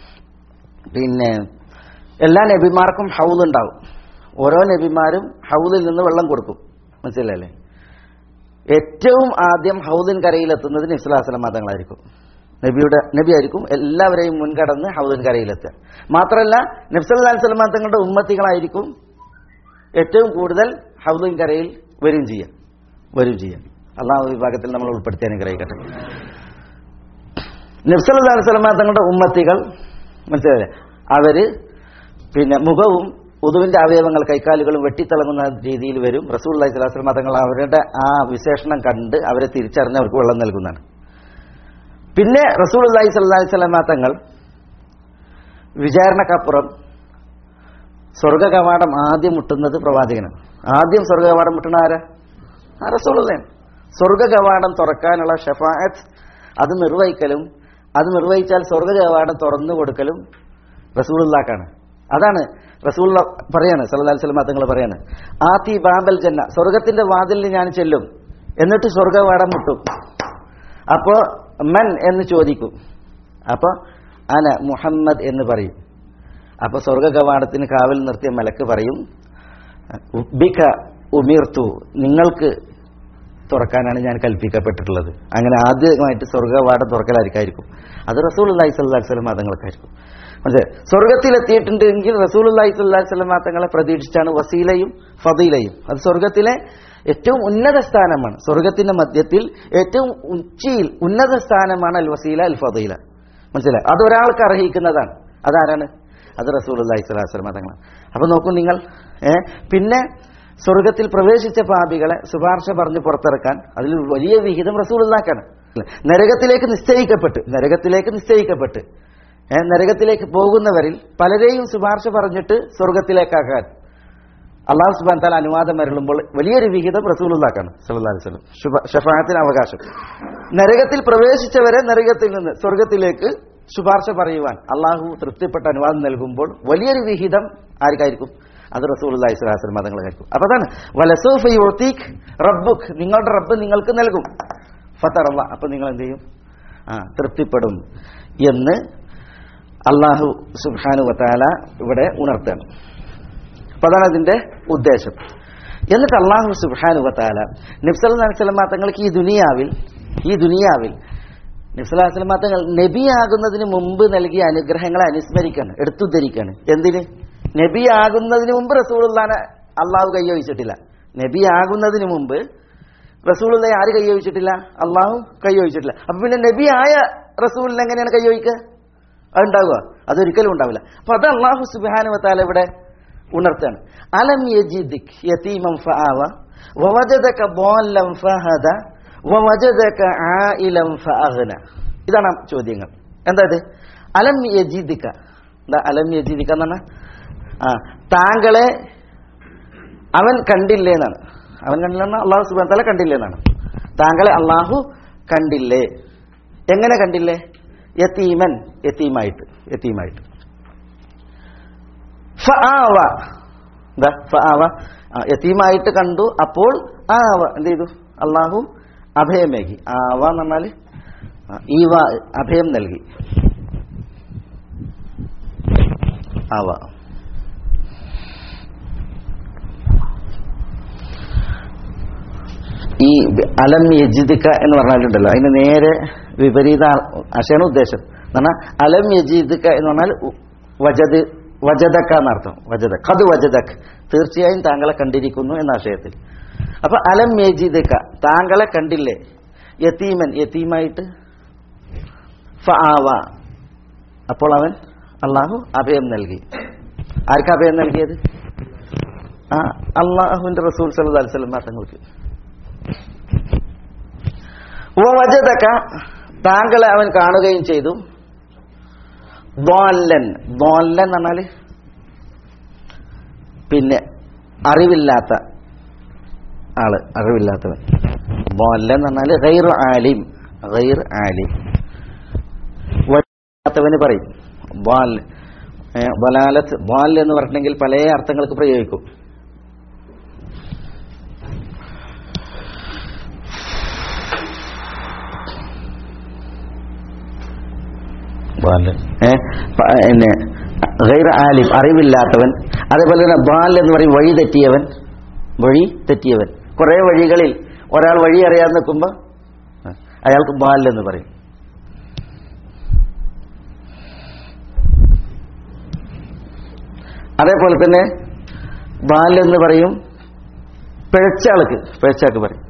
പിന്നെ എല്ലാ നബിമാർക്കും ഹൗദ് ഉണ്ടാവും ഓരോ നബിമാരും ഹൗദിൽ നിന്ന് വെള്ളം കൊടുക്കും മനസ്സിലല്ലേ ഏറ്റവും ആദ്യം ഹൗദിൻ കരയിലെത്തുന്നത് നിസ്ലാസ്ലം മതങ്ങളായിരിക്കും നബിയുടെ നബി ആയിരിക്കും എല്ലാവരെയും മുൻകടന്ന് ഹൗദിൻ കരയിലെത്തുക മാത്രമല്ല നബ്സല്ലാ സ്വലമ തങ്ങളുടെ ഉമ്മത്തികളായിരിക്കും ഏറ്റവും കൂടുതൽ ഹൗദിൻ കരയിൽ വരും ചെയ്യാം വരും ചെയ്യാം അള്ളാഹു വിഭാഗത്തിൽ നമ്മൾ ഉൾപ്പെടുത്തി അനുഗ്രഹിക്കട്ടെ നബ്സല്ലാ സ്വലമ തങ്ങളുടെ ഉമ്മത്തികൾ മനസ്സിലായില്ലേ അവര് പിന്നെ മുഖവും ഉദുവിന്റെ അവയവങ്ങൾ കൈക്കാലുകളും വെട്ടിത്തിളങ്ങുന്ന രീതിയിൽ വരും റസൂൽ അലൈഹി സ്വലാസ്ലം മതങ്ങൾ അവരുടെ ആ വിശേഷണം കണ്ട് അവരെ തിരിച്ചറിഞ്ഞ് അവർക്ക് വെള്ളം നൽകുന്നതാണ് പിന്നെ റസൂൽ അള്ളാഹി സ്വല്ലി സ്വലമ തങ്ങൾ വിചാരണക്കപ്പുറം സ്വർഗ കവാടം ആദ്യം മുട്ടുന്നത് പ്രവാചകനാണ് ആദ്യം സ്വർഗ കവാടം മുട്ടുന്ന ആരാ ആ റസൂലുള്ളയാണ് സ്വർഗ കവാടം തുറക്കാനുള്ള ഷഫാഅത്ത് അത് നിർവഹിക്കലും അത് നിർവഹിച്ചാൽ സ്വർഗ കവാടം തുറന്നു കൊടുക്കലും റസൂലുള്ളാക്കാണ് അതാണ് റസൂൽ പറയാണ് സല്ലല്ലാഹു അലൈഹി വസല്ലം തങ്ങൾ പറയാണ് ആത്തി ബാബൽ ജന്ന സ്വർഗത്തിന്റെ വാതിലിൽ ഞാൻ ചെല്ലും എന്നിട്ട് സ്വർഗകവാടം മുട്ടും അപ്പോ മൻ എന്ന് ചോദിക്കും അപ്പൊ അന മുഹമ്മദ് എന്ന് പറയും അപ്പൊ സ്വർഗ കവാടത്തിന് കാവൽ നിർത്തിയ മലക്ക് പറയും ബിക ഉമീർത്തു നിങ്ങൾക്ക് തുറക്കാനാണ് ഞാൻ കൽപ്പിക്കപ്പെട്ടിട്ടുള്ളത് അങ്ങനെ ആദ്യമായിട്ട് സ്വർഗവാടം തുറക്കലായിരിക്കും അത് റസൂൽ അള്ളാഹി സ്വല്ലാ വസ്ലം മതങ്ങൾക്കായിരിക്കും മനസ്സിലായി സ്വർഗത്തിലെത്തിയിട്ടുണ്ടെങ്കിൽ റസൂൽ അള്ളാഹി സ്വല്ലാ വസ്ലം മതങ്ങളെ പ്രതീക്ഷിച്ചാണ് വസീലയും ഫതീലയും അത് സ്വർഗത്തിലെ ഏറ്റവും ഉന്നത സ്ഥാനമാണ് സ്വർഗത്തിന്റെ മധ്യത്തിൽ ഏറ്റവും ഉച്ചിയിൽ ഉന്നത സ്ഥാനമാണ് അൽ വസീല അൽ ഫതീല മനസ്സിലായി അത് ഒരാൾക്ക് അർഹിക്കുന്നതാണ് അതാരാണ് അത് റസൂൽ അള്ളാഹി സ്വലാസ്ലം മതങ്ങളാണ് അപ്പൊ നോക്കൂ നിങ്ങൾ ഏ പിന്നെ സ്വർഗത്തിൽ പ്രവേശിച്ച പാപികളെ ശുപാർശ പറഞ്ഞ് പുറത്തിറക്കാൻ അതിൽ വലിയ വിഹിതം റസൂലുള്ളാക്കാണ് നരകത്തിലേക്ക് നിശ്ചയിക്കപ്പെട്ട് നരകത്തിലേക്ക് നിശ്ചയിക്കപ്പെട്ട് ഏ, നരകത്തിലേക്ക് പോകുന്നവരിൽ പലരെയും ശുപാർശ പറഞ്ഞിട്ട് സ്വർഗത്തിലേക്കാക്കാൻ അള്ളാഹു സുബാൻ താല അനുവാദം വരളുമ്പോൾ വലിയൊരു വിഹിതം റസൂലുള്ളാക്കാണ് സല്ലല്ലാഹു അലൈഹി വസല്ലം ശുഭ- ഷഫാഅത്തിന് അവകാശം നരകത്തിൽ പ്രവേശിച്ചവരെ നരകത്തിൽ നിന്ന് സ്വർഗത്തിലേക്ക് ശുപാർശ പറയുവാൻ അള്ളാഹു തൃപ്തിപ്പെട്ട അനുവാദം നൽകുമ്പോൾ വലിയൊരു വിഹിതം ആർക്കായിരിക്കും അത് റസൂൽ അള്ളാഹി സ്വലാസ്ലം മതങ്ങളായിരിക്കും അപ്പൊ അതാണ് വലസൂഫ് യുത്തീഖ് റബ്ബുക്ക് നിങ്ങളുടെ റബ്ബ് നിങ്ങൾക്ക് നൽകും ഫത്തറല്ല അപ്പൊ നിങ്ങൾ എന്ത് ചെയ്യും ആ തൃപ്തിപ്പെടും എന്ന് അള്ളാഹു സുബാനു വത്താല ഇവിടെ ഉണർത്തുകയാണ് അപ്പൊ അതാണ് അതിന്റെ ഉദ്ദേശം എന്നിട്ട് അള്ളാഹു സുബാനു വത്താല നിഫ്സൽ തങ്ങൾക്ക് ഈ ദുനിയാവിൽ ഈ ദുനിയാവിൽ നിഫ്സൽ തങ്ങൾ നബിയാകുന്നതിന് മുമ്പ് നൽകിയ അനുഗ്രഹങ്ങളെ അനുസ്മരിക്കാണ് എടുത്തുദ്ധരിക്കാണ് എന്തിന് നബിയാകുന്നതിന് മുമ്പ് റസൂലുള്ളാനെ അള്ളാഹു കൈയൊഴിച്ചിട്ടില്ല നബിയാകുന്നതിന് മുമ്പ് റസൂലുള്ളയെ ആര് കൈയൊഴിച്ചിട്ടില്ല അള്ളാഹു കൈയൊഴിച്ചിട്ടില്ല അപ്പൊ പിന്നെ നബിയായ റസൂലിനെ എങ്ങനെയാണ് കൈയൊഴിക്കുക അതുണ്ടാവുക അതൊരിക്കലും ഉണ്ടാവില്ല അപ്പൊ അത് അള്ളാഹു സുബാനുവത്താല ഇവിടെ ഉണർത്താണ് അലം യജിദിക് യതീമം ഫആവ വവജദക ضالًا ഫഹദ വവജദക ആയിലം ഫഅഗ്ന ഇതാണ് ചോദ്യങ്ങൾ എന്താ ഇത് അലം യജിദിക എന്താ അലം യജിദിക എന്ന് പറഞ്ഞാൽ ആ താങ്കളെ അവൻ കണ്ടില്ലേ എന്നാണ് അവൻ കണ്ടില്ല അള്ളാഹു സുബാൻ തല കണ്ടില്ലേ എന്നാണ് താങ്കളെ അള്ളാഹു കണ്ടില്ലേ എങ്ങനെ കണ്ടില്ലേ യത്തീമൻ യത്തീമായിട്ട് യത്തീമായിട്ട് ഫആവ എന്താ ഫആവ ആ, യത്തീമായിട്ട് കണ്ടു അപ്പോൾ ആവ എന്ത് ചെയ്തു അള്ളാഹു അഭയമേകി ആവ എന്ന് പറഞ്ഞാല് ആ, ഈവ അഭയം നൽകി ആവ ഈ അലം യജിദിക്ക എന്ന് പറഞ്ഞാലുണ്ടല്ലോ അതിന് നേരെ വിപരീത ആശയാണ് ഉദ്ദേശം എന്ന് പറഞ്ഞാൽ അലം യജിദിക്ക എന്ന് പറഞ്ഞാൽ ഉ- വജദ് വജദക്ക എന്നർത്ഥം വജദ കത് വജദക് തീർച്ചയായും താങ്കളെ കണ്ടിരിക്കുന്നു എന്ന ആശയത്തിൽ അപ്പൊ അലം യജിദിക്ക താങ്കളെ കണ്ടില്ലേ യത്തീമൻ യത്തീമായിട്ട് ഫആവ അപ്പോൾ അവൻ അള്ളാഹു അഭയം നൽകി ആർക്കാ അഭയം നൽകിയത് ആ അള്ളാഹുവിന്റെ റസൂൽ സല്ലല്ലാഹു അലൈഹി വസല്ലം തങ്ങൾക്ക് വജതക താങ്കളെ അവൻ കാണുകയും ചെയ്തു ദ്വാല്ലൻ ദ്വാല്ലൻ എന്ന് പറഞ്ഞാല് പിന്നെ അറിവില്ലാത്ത ആള് അറിവില്ലാത്തവൻ ദ്വാല്ലൻ എന്ന് പറഞ്ഞാല് ഗൈർ ആലിം ഗൈർ ആലിം വല്ലാത്തവന് പറയും ദ്വാൽ ബലാലത്ത് ദ്വാൽ എന്ന് പറഞ്ഞിട്ടുണ്ടെങ്കിൽ പല അർത്ഥങ്ങൾക്ക് പ്രയോഗിക്കും ബാല് ഏ പ- പിന്നെ ഗൈർ ആലിം അറിവില്ലാത്തവൻ അതേപോലെ തന്നെ ബാൽ എന്ന് പറയും വഴി തെറ്റിയവൻ വഴി തെറ്റിയവൻ കുറെ വഴികളിൽ ഒരാൾ വഴി അറിയാതെ നിൽക്കുമ്പോൾ അയാൾക്ക് ബാൽ എന്ന് പറയും അതേപോലെ തന്നെ ബാൽ എന്ന് പറയും പിഴച്ച ആൾക്ക് പിഴച്ച ആൾക്ക് പറയും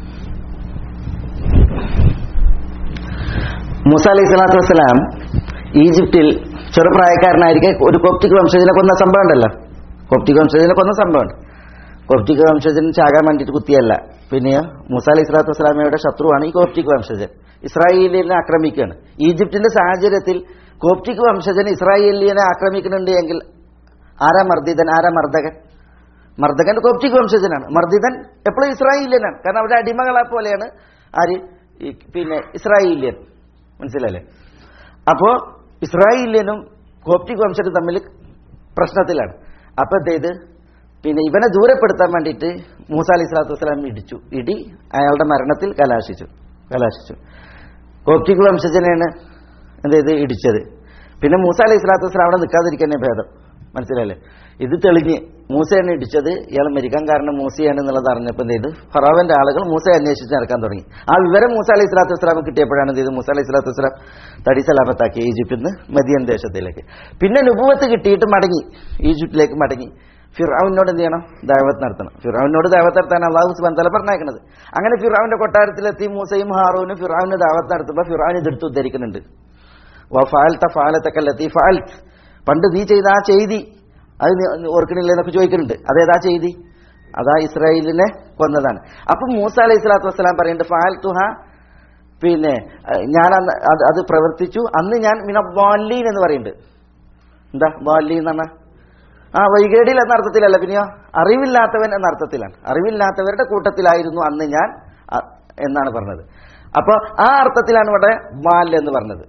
മൂസ അലൈഹി സ്വലാത്തു വസ്സലാം ഈജിപ്തിൽ ചെറുപ്രായക്കാരനായിരിക്കെ ഒരു കോപ്റ്റിക് വംശജനെ കൊന്ന സംഭവം ഉണ്ടല്ലോ കോപ്റ്റിക് വംശജനെ കൊന്ന സംഭവമുണ്ട് കോപ്റ്റിക് വംശജൻ ചാകാൻ വേണ്ടിയിട്ട് കുത്തിയല്ല പിന്നെയോ മൂസ അലി ഇസ്ലാത്തു വസ്സലാമയുടെ ശത്രുവാണ് ഈ കോപ്റ്റിക് വംശജൻ ഇസ്രായേലിനെ ആക്രമിക്കുകയാണ് ഈജിപ്തിന്റെ സാഹചര്യത്തിൽ കോപ്റ്റിക് വംശജൻ ഇസ്രായേലിനെ ആക്രമിക്കുന്നുണ്ട് എങ്കിൽ ആരാ മർദ്ദിതൻ ആരാ മർദ്ദകൻ മർദ്ദകൻ കോപ്റ്റിക് വംശജനാണ് മർദ്ദിതൻ എപ്പോഴും ഇസ്രായേലിയനാണ് കാരണം അവരുടെ അടിമകളെ പോലെയാണ് ആര് ഈ പിന്നെ ഇസ്രായേലിയൻ മനസ്സിലല്ലേ അപ്പോ ഇസ്രായേലിയനും കോപ്റ്റിക് വംശജനും തമ്മിൽ പ്രശ്നത്തിലാണ് അപ്പൊ ഇത് പിന്നെ ഇവനെ ദൂരപ്പെടുത്താൻ വേണ്ടിയിട്ട് മൂസ അലി സ്വലാത്തു വസ്സലാം ഇടിച്ചു ഇടി അയാളുടെ മരണത്തിൽ കലാശിച്ചു കലാശിച്ചു കോപ്റ്റിക് വംശജനെയാണ് എന്ത് ചെയ്ത് ഇടിച്ചത് പിന്നെ മൂസ അലൈഹി സ്വലാത്തു വസ്സലാം അവിടെ നിൽക്കാതിരിക്കന്നെ ഭേദം മനസ്സിലല്ലേ ഇത് തെളിഞ്ഞ് മൂസയാണ് ഇടിച്ചത് ഇയാൾ മരിക്കാൻ കാരണം മൂസയാണ് എന്നുള്ളത് അറിഞ്ഞപ്പോൾ എന്ത് ചെയ്തു ഫറാവിന്റെ ആളുകൾ മൂസയെ അന്വേഷിച്ച് നടക്കാൻ തുടങ്ങി ആ വിവരം മൂസ അലൈഹി സ്വലാത്തു വസ്സലാം കിട്ടിയപ്പോഴാണ് എന്ത് ചെയ്ത് മൂസ അലൈഹി സ്വലാത്തു വസ്സലാം തടി സലാമത്താക്കി ഈജിപ്തിൽ നിന്ന് മദിയൻ ദേശത്തിലേക്ക് പിന്നെ നുപുവത്ത് കിട്ടിയിട്ട് മടങ്ങി ഈജിപ്തിലേക്ക് മടങ്ങി ഫിറാവിനോട് എന്ത് ചെയ്യണം ദൈവത്ത് നടത്തണം ഫിറാവിനോട് ദൈവത്ത് നടത്താൻ അള്ളാഹു സുബാൻ തല പറഞ്ഞേക്കുന്നത് അങ്ങനെ ഫിറാവിന്റെ കൊട്ടാരത്തിലെത്തി മൂസയും ഹാറൂനും ഫിറാവിന് ദാവത്ത് നടത്തുമ്പോൾ ഫിറാവിന് ഇതെടുത്ത് ഉദ്ധരിക്കുന്നുണ്ട് ഫാൽത്ത ഫാലത്തക്കല്ലെത്തി ഫാൽത്ത് പണ്ട് നീ ചെയ്ത ആ ചെയ്തി അത് നീ ഓർക്കണില്ല എന്നൊക്കെ ചോദിക്കുന്നുണ്ട് അതേതാ ചെയ്തി അതാ ഇസ്രായേലിനെ കൊന്നതാണ് അപ്പം മൂസ അലൈഹി സ്വലാത്തു വസ്സലാം പറയുന്നുണ്ട് ഫാൽ തുഹ പിന്നെ അഹ് ഞാൻ അന്ന് അത് അത് പ്രവർത്തിച്ചു അന്ന് ഞാൻ മിന ബാലീൻ എന്ന് പറയുന്നുണ്ട് എന്താ ബാലീൻ എന്ന് പറഞ്ഞാൽ ആ വൈകേടിയിൽ എന്ന അർത്ഥത്തിലല്ല പിന്നെയോ അറിവില്ലാത്തവൻ എന്ന അർത്ഥത്തിലാണ് അറിവില്ലാത്തവരുടെ കൂട്ടത്തിലായിരുന്നു അന്ന് ഞാൻ അ- എന്നാണ് പറഞ്ഞത് അപ്പോൾ ആ അർത്ഥത്തിലാണ് ഇവിടെ ബാൽ എന്ന് പറഞ്ഞത്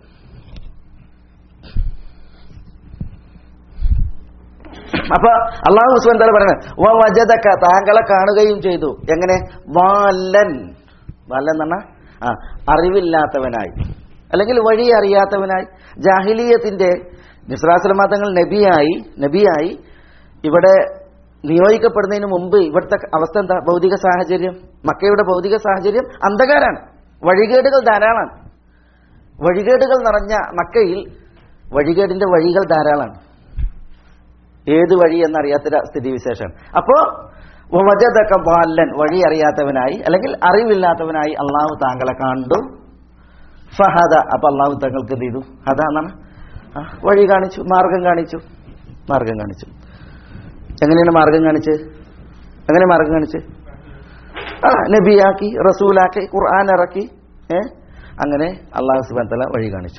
അപ്പൊ അള്ളാഹു ഹുസ്വൻ തല പറയുന്നത് "വ വജദക താങ്കളെ കാണുകയും ചെയ്തു എങ്ങനെ വാലൻ വാലൻ എന്ന് പറഞ്ഞാൽ ആ അറിവില്ലാത്തവനായി അല്ലെങ്കിൽ വഴി അറിയാത്തവനായി ജാഹിലീയത്തിന്റെ നിസ്രാസ്ലമാ തങ്ങൾ നബിയായി നബിയായി ഇവിടെ നിയോഗിക്കപ്പെടുന്നതിന് മുമ്പ് ഇവിടുത്തെ അവസ്ഥ എന്താ ഭൗതിക സാഹചര്യം മക്കയുടെ ഭൗതിക സാഹചര്യം അന്ധകാരാണ് വഴികേടുകൾ ധാരാളമാണ് വഴികേടുകൾ നിറഞ്ഞ മക്കയിൽ വഴികേടിന്റെ വഴികൾ ധാരാളമാണ് ഏത് വഴി എന്നറിയാത്ത സ്ഥിതിവിശേഷം അപ്പോ വജദക ബാലൻ വഴി അറിയാത്തവനായി അല്ലെങ്കിൽ അറിവില്ലാത്തവനായി അള്ളാഹു താങ്കളെ കണ്ടു ഫഹദ അപ്പൊ അള്ളാഹു താങ്കൾക്ക് എന്ത് ചെയ്തു ഹദ എന്നാണ് ആ, വഴി കാണിച്ചു മാർഗം കാണിച്ചു മാർഗം കാണിച്ചു എങ്ങനെയാണ് മാർഗം കാണിച്ചത് എങ്ങനെ മാർഗം കാണിച്ച് ആ നബിയാക്കി റസൂലാക്കി ഖുർആൻ ഇറക്കി ഏ അങ്ങനെ അള്ളാഹു സുബാൻ തല വഴി കാണിച്ചു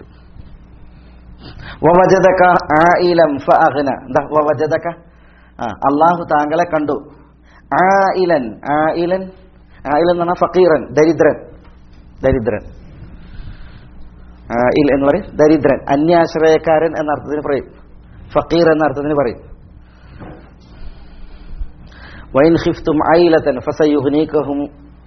വവജദക ആയിലം ഫഅഗ്ന എന്താ വവജദക ആ അള്ളാഹു താങ്കളെ കണ്ടു ആയിലൻ ആയിലൻ ആയിലൻ എന്ന് പറഞ്ഞാൽ ഫക്കീറൻ ദരിദ്രൻ ദരിദ്രൻ ആയിൽ എന്ന് പറയും ദരിദ്രൻ അന്യാശ്രയക്കാരൻ എന്ന അർത്ഥത്തിന് പറയും ഫക്കീർ എന്ന അർത്ഥത്തിന് പറയും വൈൻ ഖിഫ്തും ഐലത്തൻ ഫസയുഹ്നീകഹും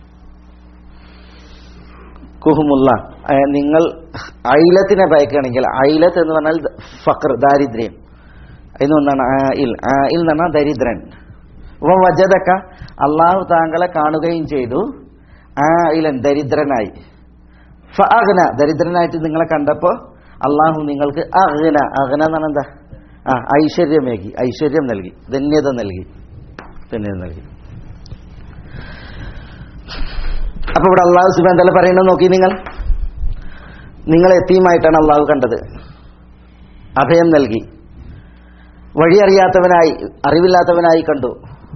കുഹുമുള്ള ഏ, നിങ്ങൾ ഐലത്തിനെ ഭയക്കുകയാണെങ്കിൽ ഐലത്ത് എന്ന് പറഞ്ഞാൽ ഫക്ർ ദാരിദ്ര്യം എന്ന് ഒന്നാണ് ആയിൽ ആയിൽ എന്ന് പറഞ്ഞാൽ ദരിദ്രൻ അപ്പോൾ വജതക്ക അള്ളാഹു താങ്കളെ കാണുകയും ചെയ്തു ആയിലൻ ദരിദ്രനായി ഫഅഗ്ന ദരിദ്രനായിട്ട് നിങ്ങളെ കണ്ടപ്പോൾ അള്ളാഹു നിങ്ങൾക്ക് അഗ്ന അഗ്ന എന്ന് പറഞ്ഞാൽ എന്താ ആ ഐശ്വര്യമേകി ഐശ്വര്യം നൽകി ധന്യത നൽകി ധന്യത നൽകി അപ്പൊ ഇവിടെ അള്ളാഹു സുബാൻ തല പറയുന്നത് നോക്കി നിങ്ങൾ നിങ്ങൾ എത്തിയുമായിട്ടാണ് അള്ളാഹു കണ്ടത് അഭയം നൽകി വഴി അറിയാത്തവനായി അറിവില്ലാത്തവനായി കണ്ടു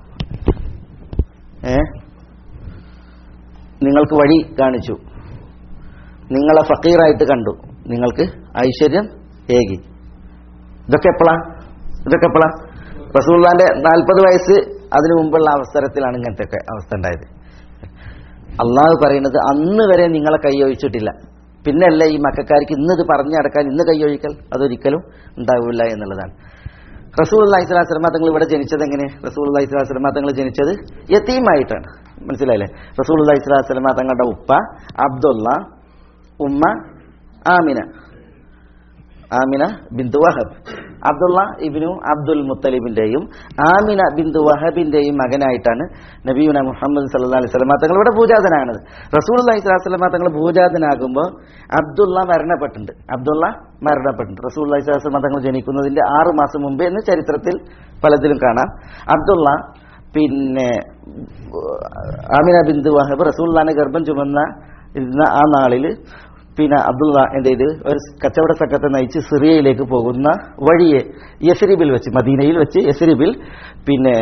ഏ നിങ്ങൾക്ക് വഴി കാണിച്ചു നിങ്ങളെ ഫക്കീറായിട്ട് കണ്ടു നിങ്ങൾക്ക് ഐശ്വര്യം ഏകി ഇതൊക്കെ എപ്പോഴാ ഇതൊക്കെ എപ്പോഴാ റസൂള്ളാന്റെ നാൽപ്പത് വയസ്സ് അതിനു മുമ്പുള്ള അവസരത്തിലാണ് ഇങ്ങനത്തെ ഒക്കെ അവസ്ഥ ഉണ്ടായത് അള്ളാഹു പറയുന്നത് അന്ന് വരെ നിങ്ങളെ കൈയൊഴിച്ചിട്ടില്ല പിന്നല്ല ഈ മക്കാർക്ക് ഇന്ന് ഇത് പറഞ്ഞു നടക്കാൻ ഇന്ന് കൈയൊഴിക്കൽ അതൊരിക്കലും ഉണ്ടാവില്ല എന്നുള്ളതാണ് റസൂൽ അള്ളഹി സ്വലാ സ്വലമ തങ്ങൾ ഇവിടെ ജനിച്ചത് എങ്ങനെ റസൂൽ അള്ളഹി സ്വലാ സ്വലമ തങ്ങൾ ജനിച്ചത് യത്തീമായിട്ടാണ് മനസ്സിലായില്ലേ റസൂൽ അള്ളഹി സ്വലാ സ്വലമ തങ്ങളുടെ ഉപ്പ അബ്ദുള്ള ഉമ്മ ആമിന ആമിന ബിന്ദു വഹബ് അബ്ദുള്ള ഇബിനു അബ്ദുൽ മുത്തലിബിന്റെയും ആമിന ബിന്ദു വഹബിന്റെയും മകനായിട്ടാണ് നബീന മുഹമ്മദ് സല്ലാ അലൈഹി സ്വലമ തങ്ങൾ ഇവിടെ പൂജാതനാണത് റസൂൽ അലൈഹി സ്വലാസ്ലമ തങ്ങൾ പൂജാതനാകുമ്പോൾ അബ്ദുള്ള മരണപ്പെട്ടിട്ടുണ്ട് അബ്ദുള്ള മരണപ്പെട്ടിട്ടുണ്ട് റസൂൽ അലൈഹി സ്വലാസ്ലമ തങ്ങൾ ജനിക്കുന്നതിന്റെ ആറ് മാസം മുമ്പ് എന്ന് ചരിത്രത്തിൽ പലതിലും കാണാം അബ്ദുള്ള പിന്നെ ആമിന ബിന്ദു വഹബ് റസൂല്ലാനെ ഗർഭം ചുമന്ന ഇരുന്ന ആ നാളിൽ പിന്നെ അബ്ദുള്ള എന്ത് ചെയ്ത് ഒരു കച്ചവട സംഘത്തെ നയിച്ച് സിറിയയിലേക്ക് പോകുന്ന വഴിയെ യസരിബിൽ വെച്ച് മദീനയിൽ വെച്ച് യസരിബിൽ പിന്നെ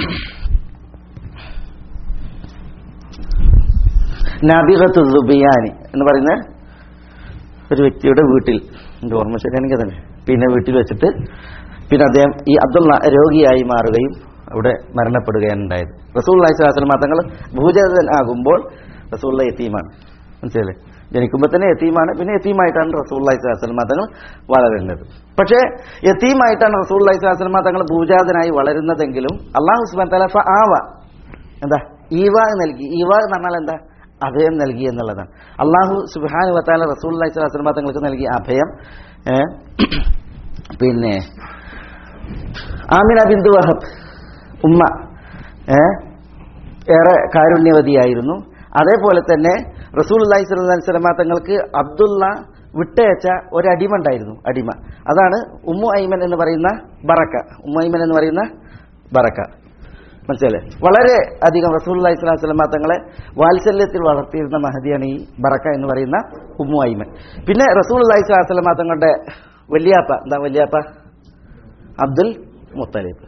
നബിഹത്ത് സുബിയാനി എന്ന് പറയുന്ന ഒരു വ്യക്തിയുടെ വീട്ടിൽ എൻ്റെ ഓർമ്മ ശരിയാണെങ്കിൽ തന്നെ പിന്നെ വീട്ടിൽ വെച്ചിട്ട് പിന്നെ അദ്ദേഹം ഈ അബ്ദുള്ള രോഗിയായി മാറുകയും അവിടെ മരണപ്പെടുകയാണ് ഉണ്ടായത് റസൂൽ അലൈഹിസ്ലാം തങ്ങൾ ഭൂജാതനാകുമ്പോൾ റസൂള്ള എത്തീമാണ് മനസ്സിലല്ലേ ജനിക്കുമ്പോൾ തന്നെ എത്തീമാണ് പിന്നെ എത്തീമായിട്ടാണ് റസൂൽ അലൈഹിസ്ലാം തങ്ങൾ വളരുന്നത് പക്ഷേ എത്തീമായിട്ടാണ് റസൂൽ അലൈഹിസ്ലാം തങ്ങൾ ഭൂജാതനായി വളരുന്നതെങ്കിലും അള്ളാഹു സുബാൻ തല ആവ എന്താ ഈവ നൽകി ഈവ എന്ന് പറഞ്ഞാൽ എന്താ അഭയം നൽകി എന്നുള്ളതാണ് അള്ളാഹു സുബാനു വത്താല റസൂൽ അലൈഹി സ്വലാസ്ലമ തങ്ങൾക്ക് നൽകിയ അഭയം ഏ, പിന്നെ ആമിന ബിന്ദു വഹബ് ഉമ്മ ഏ, ഏറെ കാരുണ്യവതിയായിരുന്നു അതേപോലെ തന്നെ റസൂൽ അള്ളാഹി സ്വലി സ്വലമ തങ്ങൾക്ക് അബ്ദുള്ള വിട്ടയച്ച ഒരടിമ ഉണ്ടായിരുന്നു അടിമ അതാണ് ഉമ്മു ഐമൻ എന്ന് പറയുന്ന ബറക്ക ഉമ്മു ഐമൻ എന്ന് പറയുന്ന ബറക്ക മനസ്സിലല്ലേ വളരെ അധികം റസൂൽ ഇസ്ലാം സ്വലമ തങ്ങളെ വാത്സല്യത്തിൽ വളർത്തിയിരുന്ന മഹദിയാണ് ഈ ബറക്ക എന്ന് പറയുന്ന ഉമ്മു ഐമൻ പിന്നെ റസൂൽ ഇസ്ലാം സ്വലമ തങ്ങളുടെ വലിയാപ്പ എന്താ വലിയാപ്പ അബ്ദുൽ മുത്തലിബ്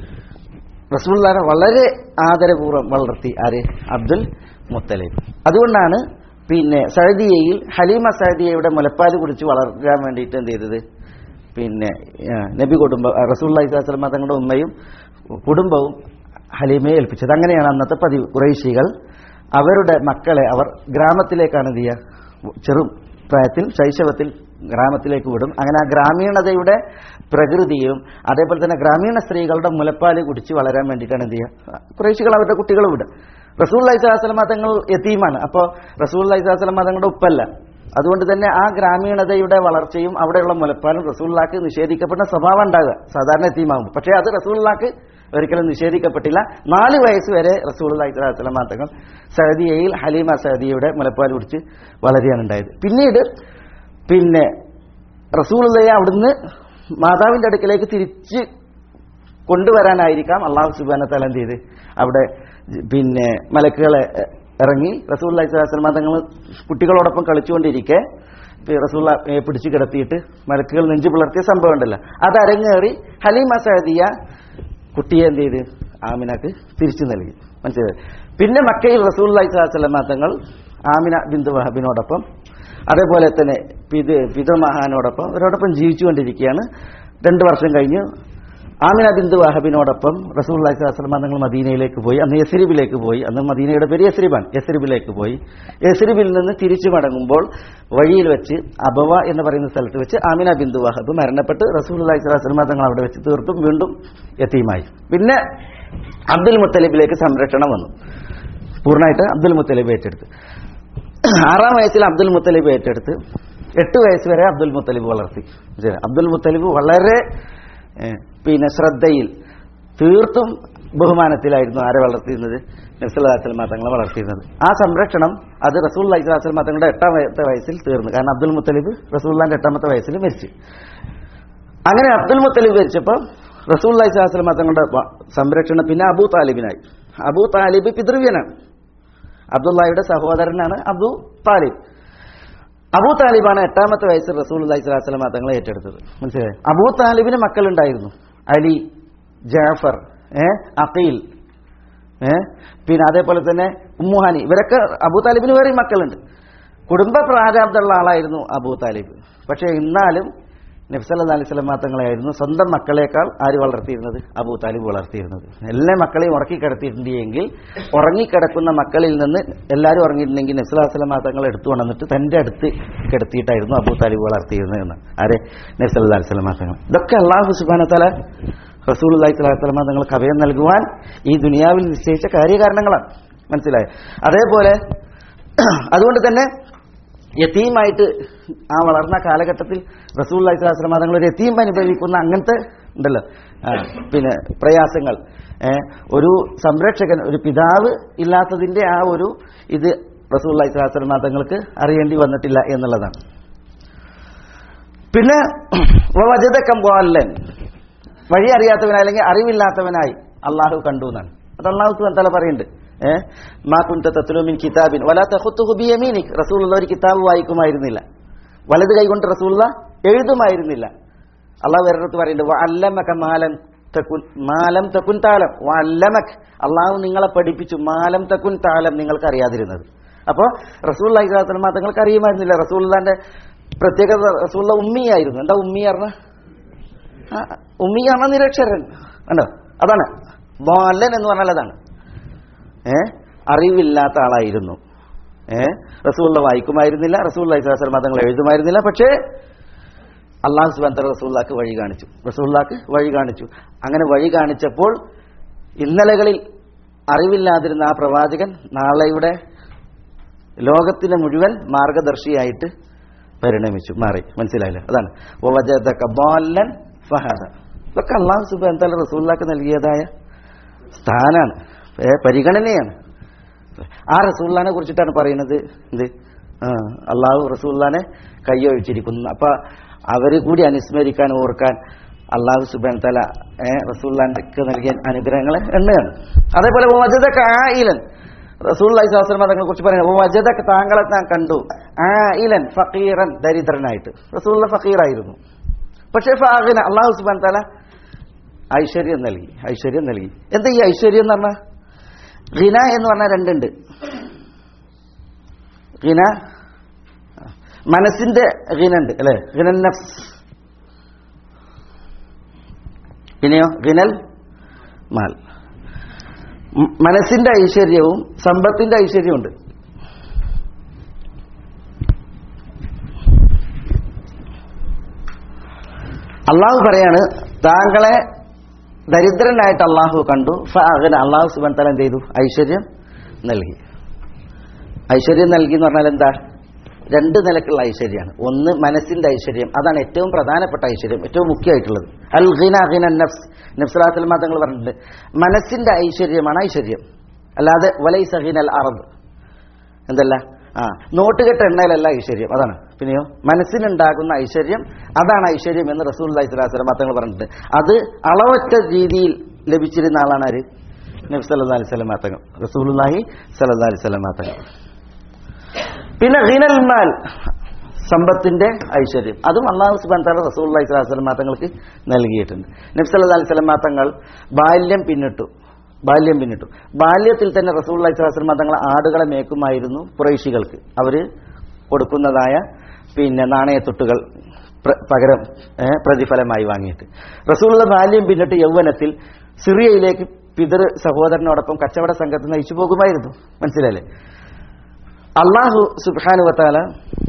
റസൂള്ളാനെ വളരെ ആദരപൂർവ്വം വളർത്തി ആര് അബ്ദുൽ മുത്തലിബ് അതുകൊണ്ടാണ് പിന്നെ സൗദിയയിൽ ഹലീമ സൗദിയയുടെ മുലപ്പാല് കുടിച്ച് വളരാൻ വേണ്ടിയിട്ട് എന്ത് ചെയ്തത് പിന്നെ ആ, നബി കുടുംബം റസൂൽ ഇസ്ലാം തങ്ങളുടെ ഉമ്മയും കുടുംബവും ഹലീമയെ ഏൽപ്പിച്ചത് അങ്ങനെയാണ് അന്നത്തെ പതിവ് കുറേശികൾ അവരുടെ മക്കളെ അവർ ഗ്രാമത്തിലേക്കാണ് എന്ത് ചെയ്യുക ചെറു പ്രായത്തിൽ ശൈശവത്തിൽ ഗ്രാമത്തിലേക്ക് വിടും അങ്ങനെ ആ ഗ്രാമീണതയുടെ പ്രകൃതിയും അതേപോലെ തന്നെ ഗ്രാമീണ സ്ത്രീകളുടെ മുലപ്പാല് കുടിച്ച് വളരാൻ വേണ്ടിയിട്ടാണ് എന്ത് ചെയ്യുക കുറേശികൾ അവരുടെ കുട്ടികളെ വിടും റസൂൽ അലൈഹിസ്ലാം തങ്ങൾ എത്തീമാണ് അപ്പോൾ റസൂൽ അലൈഹിസ്ലാം തങ്ങളുടെ ഉപ്പല്ല അതുകൊണ്ട് തന്നെ ആ ഗ്രാമീണതയുടെ വളർച്ചയും അവിടെയുള്ള മുലപ്പാലും റസൂള്ളാക്ക് നിഷേധിക്കപ്പെടുന്ന സ്വഭാവം ഉണ്ടാകുക സാധാരണ എത്തീമാകുമ്പോൾ പക്ഷേ അത് റസൂള്ളാക്ക് ഒരിക്കലും നിഷേധിക്കപ്പെട്ടില്ല നാല് വയസ്സ് വരെ റസൂൽ അലൈഹിസ്ലാം തങ്ങൾ സൗദിയയിൽ ഹലീമ സൗദിയയുടെ മുലപ്പാൽ കുടിച്ച് വളരുകയാണ് ഉണ്ടായത് പിന്നീട് പിന്നെ റസൂലുള്ളയെ അവിടുന്ന് മാതാവിന്റെ അടുക്കലേക്ക് തിരിച്ച് കൊണ്ടുവരാനായിരിക്കാം അള്ളാഹു സുബാന തല എന്ത് ചെയ്ത് അവിടെ ജ- പിന്നെ മലക്കുകളെ എ- ഇറങ്ങി റസൂൽ അലൈഹിസ്ലാം തങ്ങൾ കുട്ടികളോടൊപ്പം കളിച്ചുകൊണ്ടിരിക്കെ റസൂള്ള പിടിച്ചു കിടത്തിയിട്ട് മലക്കുകൾ നെഞ്ചു പിളർത്തിയ സംഭവം ഉണ്ടല്ലോ അത് അരങ്ങേറി ഹലീമ സഅദിയ കുട്ടിയെ എന്ത് ചെയ്ത് ആമിനക്ക് തിരിച്ചു നൽകി മനസ്സിലായി പിന്നെ മക്കയിൽ റസൂൽ അലൈഹിസ്ലാം തങ്ങൾ ആമിന ബിന്ദു വഹബിനോടൊപ്പം അതേപോലെ തന്നെ പിത് പിതൃമഹാനോടൊപ്പം അവരോടൊപ്പം ജീവിച്ചുകൊണ്ടിരിക്കുകയാണ് രണ്ട് വർഷം കഴിഞ്ഞ് ആമിന ബിന്ദു വഹബിനോടൊപ്പം റസൂൽ അലൈഹിസ്ലാം തങ്ങൾ മദീനയിലേക്ക് പോയി അന്ന് യസ്രിബിലേക്ക് പോയി അന്ന് മദീനയുടെ പേര് യസ്രിബാണ് യസ്രിബിലേക്ക് പോയി യസ്രിബിൽ നിന്ന് തിരിച്ചു മടങ്ങുമ്പോൾ വഴിയിൽ വെച്ച് അബവ എന്ന് പറയുന്ന സ്ഥലത്ത് വെച്ച് ആമിന ബിന്ദു വഹബ് മരണപ്പെട്ട് റസൂൽ അലൈഹിസ്ലാം തങ്ങൾ അവിടെ വെച്ച് തീർത്തും വീണ്ടും യത്തീമായി പിന്നെ അബ്ദുൽ മുത്തലിബിലേക്ക് സംരക്ഷണം വന്നു പൂർണ്ണമായിട്ട് അബ്ദുൽ മുത്തലിബ് ഏറ്റെടുത്ത് ആറാം വയസ്സിൽ അബ്ദുൽ മുത്തലിബ് ഏറ്റെടുത്ത് എട്ട് വയസ്സ് വരെ അബ്ദുൽ മുത്തലിബ് വളർത്തി മനസ്സിലായോ? അബ്ദുൽ മുത്തലിബ് വളരെ ഏഹ്, പിന്നെ ശ്രദ്ധയിൽ തീർത്തും ബഹുമാനത്തിലായിരുന്നു ആരെ വളർത്തിയിരുന്നത് നബ്സുല്ലാസ്ലമ തങ്ങളെ വളർത്തിയിരുന്നത് ആ സംരക്ഷണം അത് റസൂൽ അലൈഹിസ്ലാസ്ലമ തങ്ങളുടെ എട്ടാമത്തെ വയസ്സിൽ തീർന്നു കാരണം അബ്ദുൽ മുത്തലിബ് റസൂല്ലാന്റെ എട്ടാമത്തെ വയസ്സിൽ മരിച്ചു അങ്ങനെ അബ്ദുൽ മുത്തലിബ് മരിച്ചപ്പോൾ റസൂൽ അലൈഹിസ്ലാസ്ലമ തങ്ങളുടെ വ- സംരക്ഷണം പിന്നെ അബൂ താലിബിനായി അബൂ താലിബ് പിതൃവ്യനാണ് അബ്ദുള്ളയുടെ സഹോദരനാണ് അബു താലിബ് അബൂ താലിബാണ് എട്ടാമത്തെ വയസ്സിൽ റസൂൽ അലൈഹി സ്വലാസ്ലമ തങ്ങളെ ഏറ്റെടുത്തത് മനസ്സിലായി അബൂ താലിബിന് മക്കളുണ്ടായിരുന്നു അലി ജാഫർ ഏ അഖീൽ ഏ പിന്നെ അതേപോലെ തന്നെ ഉമ്മുഹാനി ഇവരൊക്കെ അബൂ താലിബിന് വേറെ മക്കളുണ്ട് കുടുംബ പ്രാരാബ്ദമുള്ള ആളായിരുന്നു അബൂ താലിബ് പക്ഷേ എന്നാലും നബ്സല്ലാ അലൈഹി സ്വലം തങ്ങളെയായിരുന്നു സ്വന്തം മക്കളെക്കാൾ ആര് വളർത്തിയിരുന്നത് അബൂ താലിബ് വളർത്തിയിരുന്നത് എല്ലാ മക്കളെയും ഉറക്കി കിടത്തിയിട്ടുണ്ട് എങ്കിൽ ഉറങ്ങിക്കിടക്കുന്ന മക്കളിൽ നിന്ന് എല്ലാവരും ഉറങ്ങിയിട്ടുണ്ടെങ്കിൽ നബ്സല്ലാ സ്വലം തങ്ങളെ എടുത്തു കൊണ്ടുവന്നിട്ട് തന്റെ അടുത്ത് കിടത്തിയിട്ടായിരുന്നു അബൂ താലിബ് വളർത്തിയിരുന്നത് എന്ന് ആരെ നബ്സല്ലാ അലൈഹി സ്വലം തങ്ങൾ ഇതൊക്കെ അള്ളാഹു സുബാന തല റസൂൽ അള്ളഹി സ്വലാത്തലമ തങ്ങൾക്ക് അഭയം നൽകുവാൻ ഈ ദുനിയാവിൽ നിശ്ചയിച്ച കാര്യകാരണങ്ങളാണ് മനസ്സിലായോ അതേപോലെ അതുകൊണ്ട് തന്നെ യത്തീമായിട്ട് ആ വളർന്ന കാലഘട്ടത്തിൽ റസൂൽ അലൈഹി സ്വലാസ്ലമ തങ്ങൾ ഒരു യത്തീം അനുഭവിക്കുന്ന അങ്ങനത്തെ ഉണ്ടല്ലോ ആ, പിന്നെ പ്രയാസങ്ങൾ ഏ, ഒരു സംരക്ഷകൻ ഒരു പിതാവ് ഇല്ലാത്തതിന്റെ ആ ഒരു ഇത് റസൂൽ അലൈഹി സ്വലാസ്ലമ തങ്ങൾക്ക് അറിയേണ്ടി വന്നിട്ടില്ല എന്നുള്ളതാണ് പിന്നെ വജതക്കം പോലൻ വഴി അറിയാത്തവനായി അല്ലെങ്കിൽ അറിവില്ലാത്തവനായി അള്ളാഹു കണ്ടു എന്നാണ് അത് അള്ളാഹു സുബ്ഹാനഹു തആല പറയുന്നുണ്ട് ഏഹ് മാ കുൻത തത്ലു മിൻ കിതാബിൻ വലാ തഖുത്തുഹു ബിയമീനിക് റസൂലുള്ള ഒരു കിതാബ് വായിക്കുമായിരുന്നില്ല വലത് കൈകൊണ്ട് റസൂള്ള എഴുതുമായിരുന്നില്ല അള്ളാഹ് വേറെടുത്ത് പറയുന്നുണ്ട് അല്ലമക മാലം തക്കുൻ മാലം തക്കുൻ താലം അല്ലമക് അള്ളാഹു നിങ്ങളെ പഠിപ്പിച്ചു മാലം തക്കുൻ താലം നിങ്ങൾക്ക് അറിയാതിരുന്നത് അപ്പോൾ റസൂൽ അലൈഹിസ്ലാം തങ്ങൾക്ക് അറിയുമായിരുന്നില്ല റസൂള്ളാന്റെ പ്രത്യേകത റസൂള്ള ഉമ്മിയായിരുന്നു എന്താ ഉമ്മി പറഞ്ഞ ഉമ്മിയാണ് നിരക്ഷരൻ കണ്ടോ അതാണ് ബാലൻ എന്ന് പറഞ്ഞാൽ അതാണ് ഏ അറിവില്ലാത്ത ആളായിരുന്നു ഏ റസൂള്ള വായിക്കുമായിരുന്നില്ല റസൂൽ അലൈഹിസ്ലാം തങ്ങൾ എഴുതുമായിരുന്നില്ല പക്ഷേ അള്ളാഹു സുബാൻ റസൂള്ളാക്ക് വഴി കാണിച്ചു റസൂള്ളാക്ക് വഴി കാണിച്ചു അങ്ങനെ വഴി കാണിച്ചപ്പോൾ ഇന്നലകളിൽ അറിവില്ലാതിരുന്ന ആ പ്രവാചകൻ നാളെയുടെ ലോകത്തിന് മുഴുവൻ മാർഗദർശിയായിട്ട് പരിണമിച്ചു മാറി മനസ്സിലായില്ല അതാണ് ബാലൻ ഫഹാദ ഇതൊക്കെ അള്ളാഹു സുബാൻ തല റസൂള്ളാക്ക് നൽകിയതായ സ്ഥാനാണ് ഏ, പരിഗണനയാണ് ആ റസൂള്ളാനെ കുറിച്ചിട്ടാണ് പറയുന്നത് എന്ത് ആ, അള്ളാഹു റസൂള്ളാനെ കൈയൊഴിച്ചിരിക്കുന്നു അപ്പൊ അവര് കൂടി അനുസ്മരിക്കാൻ ഓർക്കാൻ അള്ളാഹു സുബാൻ തല റസൂള്ളാൻക്ക് നൽകിയ അനുഗ്രഹങ്ങളെ എണ്ണയാണ് അതേപോലെ വജദക ആയിലൻ റസൂൽ അലൈഹിസ്ലാം തങ്ങളെ കുറിച്ച് പറയുന്നത് വജദക താങ്കളെ ഞാൻ കണ്ടു ആയിലൻ ഫക്കീറൻ ദരിദ്രനായിട്ട് റസൂള്ള ഫക്കീറായിരുന്നു പക്ഷേ ഫാഹിന അള്ളാഹു സുബാൻ തല ഐശ്വര്യം നൽകി ഐശ്വര്യം നൽകി എന്താ ഈ ഐശ്വര്യം എന്ന് പറഞ്ഞാൽ ഹിന എന്ന് പറഞ്ഞാൽ രണ്ടുണ്ട് ഹിന മനസ്സിന്റെ ഹിനുണ്ട് അല്ലെ ഹിനൽ നഫ്സ് പിന്നെയോ ഹിനൽ മാൽ ഉം, മനസ്സിന്റെ ഐശ്വര്യവും സമ്പത്തിന്റെ ഐശ്വര്യവും ഉണ്ട് അള്ളാഹു പറയാണ് താങ്കളെ ദരിദ്രനായിട്ട് അള്ളാഹു കണ്ടു ഫഅഗ്ന അള്ളാഹു സുബൻ തല എന്ത് ചെയ്തു ഐശ്വര്യം നൽകി ഐശ്വര്യം നൽകി എന്ന് പറഞ്ഞാൽ എന്താ രണ്ട് നിലക്കുള്ള ഐശ്വര്യമാണ് ഒന്ന് മനസ്സിന്റെ ഐശ്വര്യം അതാണ് ഏറ്റവും പ്രധാനപ്പെട്ട ഐശ്വര്യം ഏറ്റവും മുഖ്യമായിട്ടുള്ളത് അൽ ഹിന ഹിന നഫ്സ് നഫ്സലാത്തൽ തങ്ങൾ പറഞ്ഞിട്ടുണ്ട് മനസ്സിന്റെ ഐശ്വര്യമാണ് ഐശ്വര്യം അല്ലാതെ വലൈ സഹിനൽ അറബ് എന്തല്ല ആ നോട്ടുകെട്ട എണ്ണയിലല്ല ഐശ്വര്യം അതാണ് പിന്നെയോ മനസ്സിനുണ്ടാകുന്ന ഐശ്വര്യം അതാണ് ഐശ്വര്യം എന്ന് റസൂൽ അലൈഹിസ്ലാം തങ്ങൾ പറഞ്ഞിട്ടുണ്ട് അത് അളവറ്റ രീതിയിൽ ലഭിച്ചിരുന്ന ആളാണ് ആര് നബി സല്ലാ അലൈഹി സ്വലം തങ്ങൾ റസൂലുല്ലാഹി സല്ലാ അലൈഹി സ്വലം തങ്ങൾ പിന്നെ ഹിനൽ മാൽ സമ്പത്തിന്റെ ഐശ്വര്യം അതും അള്ളാഹു സുബാൻ താല റസൂൽ അലൈഹി സ്വലാം തങ്ങൾക്ക് നൽകിയിട്ടുണ്ട് നബി സല്ലാ അലൈഹി സ്വലം തങ്ങൾ ബാല്യം പിന്നിട്ടു ബാല്യം പിന്നിട്ടു ബാല്യത്തിൽ തന്നെ റസൂൽ അലൈഹി സ്വലാം തങ്ങൾ ആടുകളെ മേക്കുമായിരുന്നു കുറേശികൾക്ക് അവര് കൊടുക്കുന്നതായ പിന്നെ നാണയത്തൊട്ടുകൾ പ്ര- പകരം ഏ, പ്രതിഫലമായി വാങ്ങിയിട്ട് റസൂലുള്ള ബാല്യം പിന്നിട്ട് യൗവനത്തിൽ സിറിയയിലേക്ക് പിതൃ സഹോദരനോടൊപ്പം കച്ചവട സംഘത്തിൽ നയിച്ചു പോകുമായിരുന്നു മനസ്സിലല്ലേ അള്ളാഹു സുബ്ഹാനു വത്താല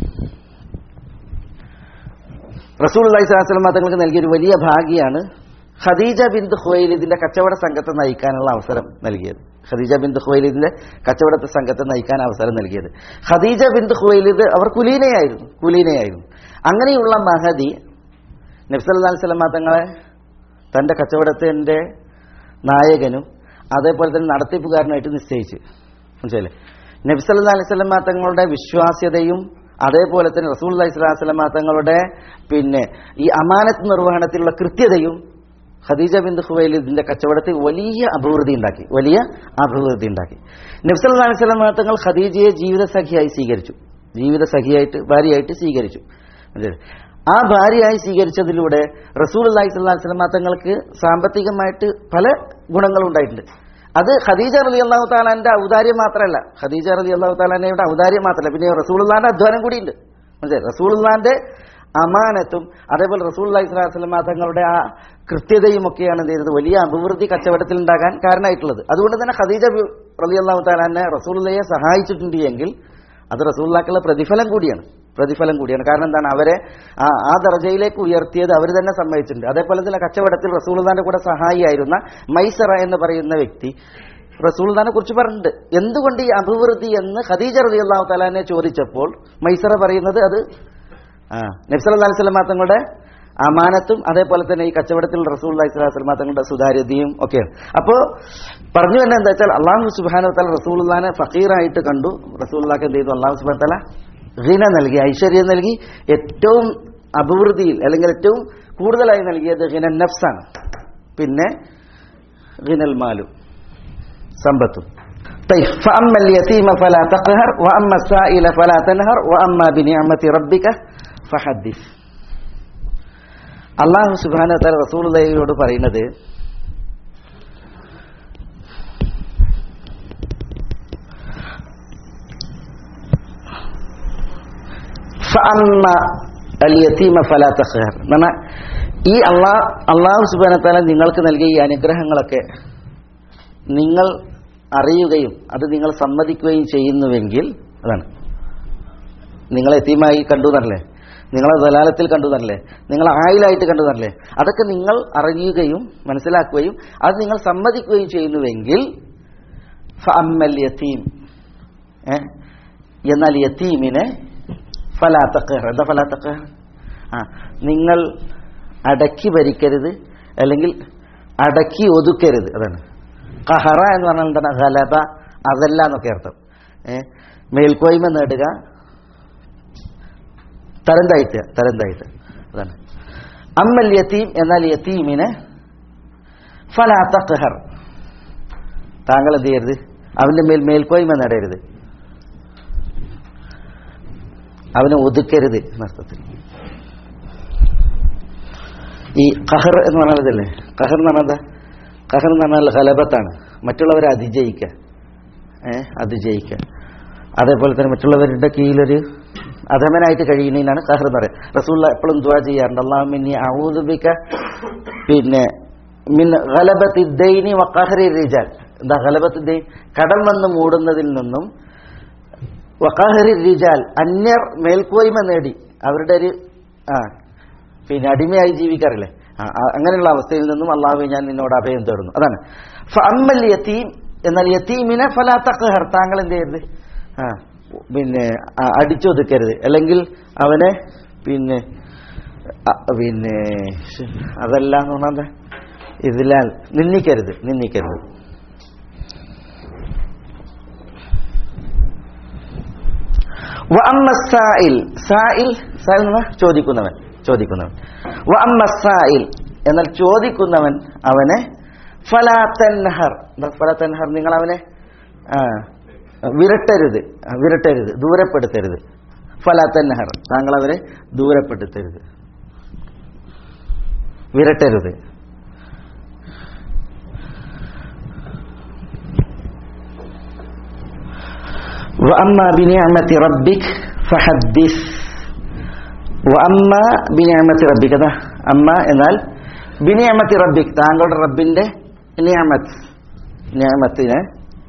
റസൂൽ അലൈഹി സ്വലാസ്ലം തങ്ങൾക്ക് നൽകിയൊരു വലിയ ഭാഗ്യാണ് ഖദീജ ബിന്ദ് ഖുവൈലിദിന്റെ കച്ചവട സംഘത്തെ നയിക്കാനുള്ള അവസരം നൽകിയത് ഖദീജ ബിന്ദ് ഖുവൈലിദിന്റെ കച്ചവട സംഘത്തെ നയിക്കാൻ അവസരം നൽകിയത് ഖദീജ ബിന്ദ് ഖുവൈലിദ് അവർ കുലീനയായിരുന്നു കുലീനയായിരുന്നു അങ്ങനെയുള്ള മഹദി നബ്സല്ലാ സ്വലമ തങ്ങളെ തന്റെ കച്ചവടത്തിന്റെ നായകനും അതേപോലെ തന്നെ നടത്തിപ്പുകാരനായിട്ട് നിശ്ചയിച്ചു മനസ്സിലല്ലേ നബ്സല്ലാ അലൈഹി സ്വലമ തങ്ങളുടെ വിശ്വാസ്യതയും അതേപോലെ തന്നെ റസൂൽ അലൈഹി സ്വലാഹു സ്വലമ തങ്ങളുടെ പിന്നെ ഈ അമാനത്ത് നിർവഹണത്തിലുള്ള കൃത്യതയും ഖദീജ ബിന്ദ് ഖുവൈലിദിന്റെ കച്ചവടത്തിൽ വലിയ അഭിവൃദ്ധി ഉണ്ടാക്കി വലിയ അഭിവൃദ്ധി ഉണ്ടാക്കി നബ്സല്ലാ അലൈഹി സ്വലമ തങ്ങൾ ഖദീജയെ ജീവിത സഖിയായി സ്വീകരിച്ചു ജീവിത സഖിയായിട്ട് ഭാര്യയായിട്ട് സ്വീകരിച്ചു മനസ്സിലായോ? ആ ഭാര്യയായി സ്വീകരിച്ചതിലൂടെ റസൂൽ അള്ളാഹി സ്വല്ലാഹു സ്വലമ തങ്ങൾക്ക് സാമ്പത്തികമായിട്ട് പല ഗുണങ്ങളും ഉണ്ടായിട്ടുണ്ട് അത് ഖദീജ റലി അള്ളാഹു താലാന്റെ ഔദാര്യം മാത്രമല്ല ഖദീജ റലി അള്ളാഹു താലാനയുടെ ഔദാര്യം മാത്രമല്ല പിന്നെ റസൂലുള്ളാന്റെ അധ്വാനം കൂടിയുണ്ട് മനസ്സിലായി റസൂലുള്ളാന്റെ അമാനത്തും അതേപോലെ റസൂൽ അള്ളാഹി സ്വലാഹു സ്വലമ തങ്ങളുടെ ആ കൃത്യതയും ഒക്കെയാണ് എന്ത് ചെയ്യുന്നത് വലിയ അഭിവൃദ്ധി കച്ചവടത്തിൽ ഉണ്ടാകാൻ കാരണമായിട്ടുള്ളത് അതുകൊണ്ട് തന്നെ ഖദീജ റലി അള്ളാഹു താലാനെ റസൂലുള്ളയെ സഹായിച്ചിട്ടുണ്ട് എങ്കിൽ അത് റസൂള്ളാക്കുള്ള പ്രതിഫലം കൂടിയാണ് പ്രതിഫലം കൂടിയാണ് കാരണം എന്താണ് അവരെ ആ ആ ദർജയിലേക്ക് ഉയർത്തിയത് അവർ തന്നെ സമ്മതിച്ചിട്ടുണ്ട് അതേപോലെ തന്നെ കച്ചവടത്തിൽ റസൂൽദാന്റെ കൂടെ സഹായിയായിരുന്ന മൈസറ എന്ന് പറയുന്ന വ്യക്തി റസൂൽദാനെ കുറിച്ച് പറഞ്ഞിട്ടുണ്ട് എന്തുകൊണ്ട് ഈ അഭിവൃദ്ധി എന്ന് ഖദീജ റതി അള്ളാഹു തലാനെ ചോദിച്ചപ്പോൾ മൈസറ പറയുന്നത് അത് ആ നബ്സല അലൈഹി സ്വലമാ തങ്ങളുടെ അമാനത്തും അതേപോലെ തന്നെ ഈ കച്ചവടത്തിൽ റസൂൽ അലൈഹി സ്വലാസ്ലമാ തങ്ങളുടെ സുതാര്യതയും ഒക്കെയാണ് അപ്പോൾ പറഞ്ഞു തന്നെ എന്താ വെച്ചാൽ അള്ളാഹു സുബാനു തല റസൂൽദാനെ ഫക്കീറായിട്ട് കണ്ടു റസൂൽദാക്ക് എന്ത് ചെയ്തു അള്ളാഹു സുബാൻ തല ഹിന നൽകി ഐശ്വര്യം നൽകി ഏറ്റവും അഭിവൃദ്ധിയിൽ അല്ലെങ്കിൽ ഏറ്റവും കൂടുതലായി നൽകിയത് ഹിന നഫ്സാണ് പിന്നെ ഹിനൽ മാലു സമ്പത്തും طيب فأما اليتيم فلا تقهر وأما السائل فلا تنهر وأما بنعمة ربك ഫഹദ്ദിസ് അള്ളാഹു സുബാന തല റസൂലുള്ളയോട് പറയുന്നത് ഫഅമ്മ അൽ യതീമ ഫലാ തഖ്ഹർ എന്ന് പറഞ്ഞാൽ ഈ അള്ളാഹ് അള്ളാഹു സുബാന തല നിങ്ങൾക്ക് നൽകിയ ഈ അനുഗ്രഹങ്ങളൊക്കെ നിങ്ങൾ അറിയുകയും അത് നിങ്ങൾ സമ്മതിക്കുകയും ചെയ്യുന്നുവെങ്കിൽ അതാണ് നിങ്ങൾ എത്തിയുമായി കണ്ടു എന്നല്ലേ നിങ്ങളെ ദലാലത്തിൽ കണ്ടു എന്നല്ലേ നിങ്ങൾ ആയിലായിട്ട് കണ്ടു എന്നല്ലേ അതൊക്കെ നിങ്ങൾ അറിയുകയും മനസ്സിലാക്കുകയും അത് നിങ്ങൾ സമ്മതിക്കുകയും ചെയ്യുന്നുവെങ്കിൽ ഫഅമ്മൽ യതീം ഏ? എന്നാൽ യതീമിനെ ഫലാത്തക്കഹർ എന്താ ഫലാത്തക്കഹർ ആ നിങ്ങൾ അടക്കി ഭരിക്കരുത് അല്ലെങ്കിൽ അടക്കി ഒതുക്കരുത് അതാണ് കഹറ എന്ന് പറഞ്ഞാൽ എന്താണ് ഗലബ അതല്ല എന്നൊക്കെ അർത്ഥം ഏ മേൽക്കോയ്മ നേടുക തരം താഴ്ത്തുക തരം താഴ്ത്തുക അതാണ് അമ്മൽ യത്തീം എന്നാൽ യത്തീമിനെ ഫലാത്തഹർ താങ്കൾ എന്ത് ചെയ്യരുത് അവന്റെ മേൽ മേൽക്കോയ്മ നേടരുത് അവനെ ഒതുക്കരുത് എന്നർത്ഥത്തിൽ ഈ ഖഹർ എന്ന് പറഞ്ഞാൽ ഇതല്ലേ ഖഹർ എന്ന് പറഞ്ഞാൽ എന്താ ഖഹർ എന്ന് പറഞ്ഞാൽ ഖലബത്താണ് മറ്റുള്ളവരെ അതിജയിക്കുക ഏ അതിജയിക്കുക അതേപോലെ തന്നെ മറ്റുള്ളവരുടെ കീഴിലൊരു അധമനായിട്ട് കഴിയുന്നതിനാണ് ഖഹർ എന്ന് പറയുന്നത് റസൂള്ള എപ്പോഴും ദുആ ചെയ്യാറുണ്ട് അള്ളാഹു മിന്നി ഔദുബിക പിന്നെ മിൻ ഖലബത്തി ദൈനി വ ഖഹരി റിജാൽ എന്താ ഖലബത്തി ദൈൻ കടം വന്ന് മൂടുന്നതിൽ നിന്നും വഖാഹരി റിജാൽ അന്യർ മേൽക്കോയ്മ നേടി അവരുടെ ഒരു ആ പിന്നെ അടിമയായി ജീവിക്കാറില്ലേ ആ, ആ, അങ്ങനെയുള്ള അവസ്ഥയിൽ നിന്നും അള്ളാഹു ഞാൻ നിന്നോട് അഭയം തേടുന്നു അതാണ് ഫഅമ്മൽ യതീം എന്നാൽ യതീമിനെ ഫലാ തഖ്ഹർ താങ്കൾ എന്ത് ചെയ്യരുത് ആ പിന്നെ ആ, അടിച്ചൊതുക്കരുത് അല്ലെങ്കിൽ അവനെ പിന്നെ ആ, പിന്നെ ശ്ശ്, അതല്ല എന്ന് പറഞ്ഞാൽ എന്താ ഇതിലാൽ നിന്ദിക്കരുത് നിന്ദിക്കരുത് വ അമ്മ സായിൽ സായിൽ സായിൽ എന്ന് പറഞ്ഞാൽ ചോദിക്കുന്നവൻ ചോദിക്കുന്നവൻ വ അമ്മ സായിൽ എന്നാൽ ചോദിക്കുന്നവൻ അവനെ ഫലാത്തൻഹർ എന്താ ഫലാത്തൻഹർ നിങ്ങൾ അവനെ ആ, വിരട്ടരുത് ആ, വിരട്ടരുത് ദൂരപ്പെടുത്തരുത് ഫലാത്തൻഹർ താങ്കൾ അവരെ ദൂരപ്പെടുത്തരുത് വിരട്ടരുത് وأما بنعمة ربك فحدث وأما بنعمة ربك അതാ അമ്മ എന്നാൽ ബിനിയമത്തി റബ്ബിക് താങ്കളുടെ റബ്ബിന്റെ നിയമത്ത് നിയമത്തിനെ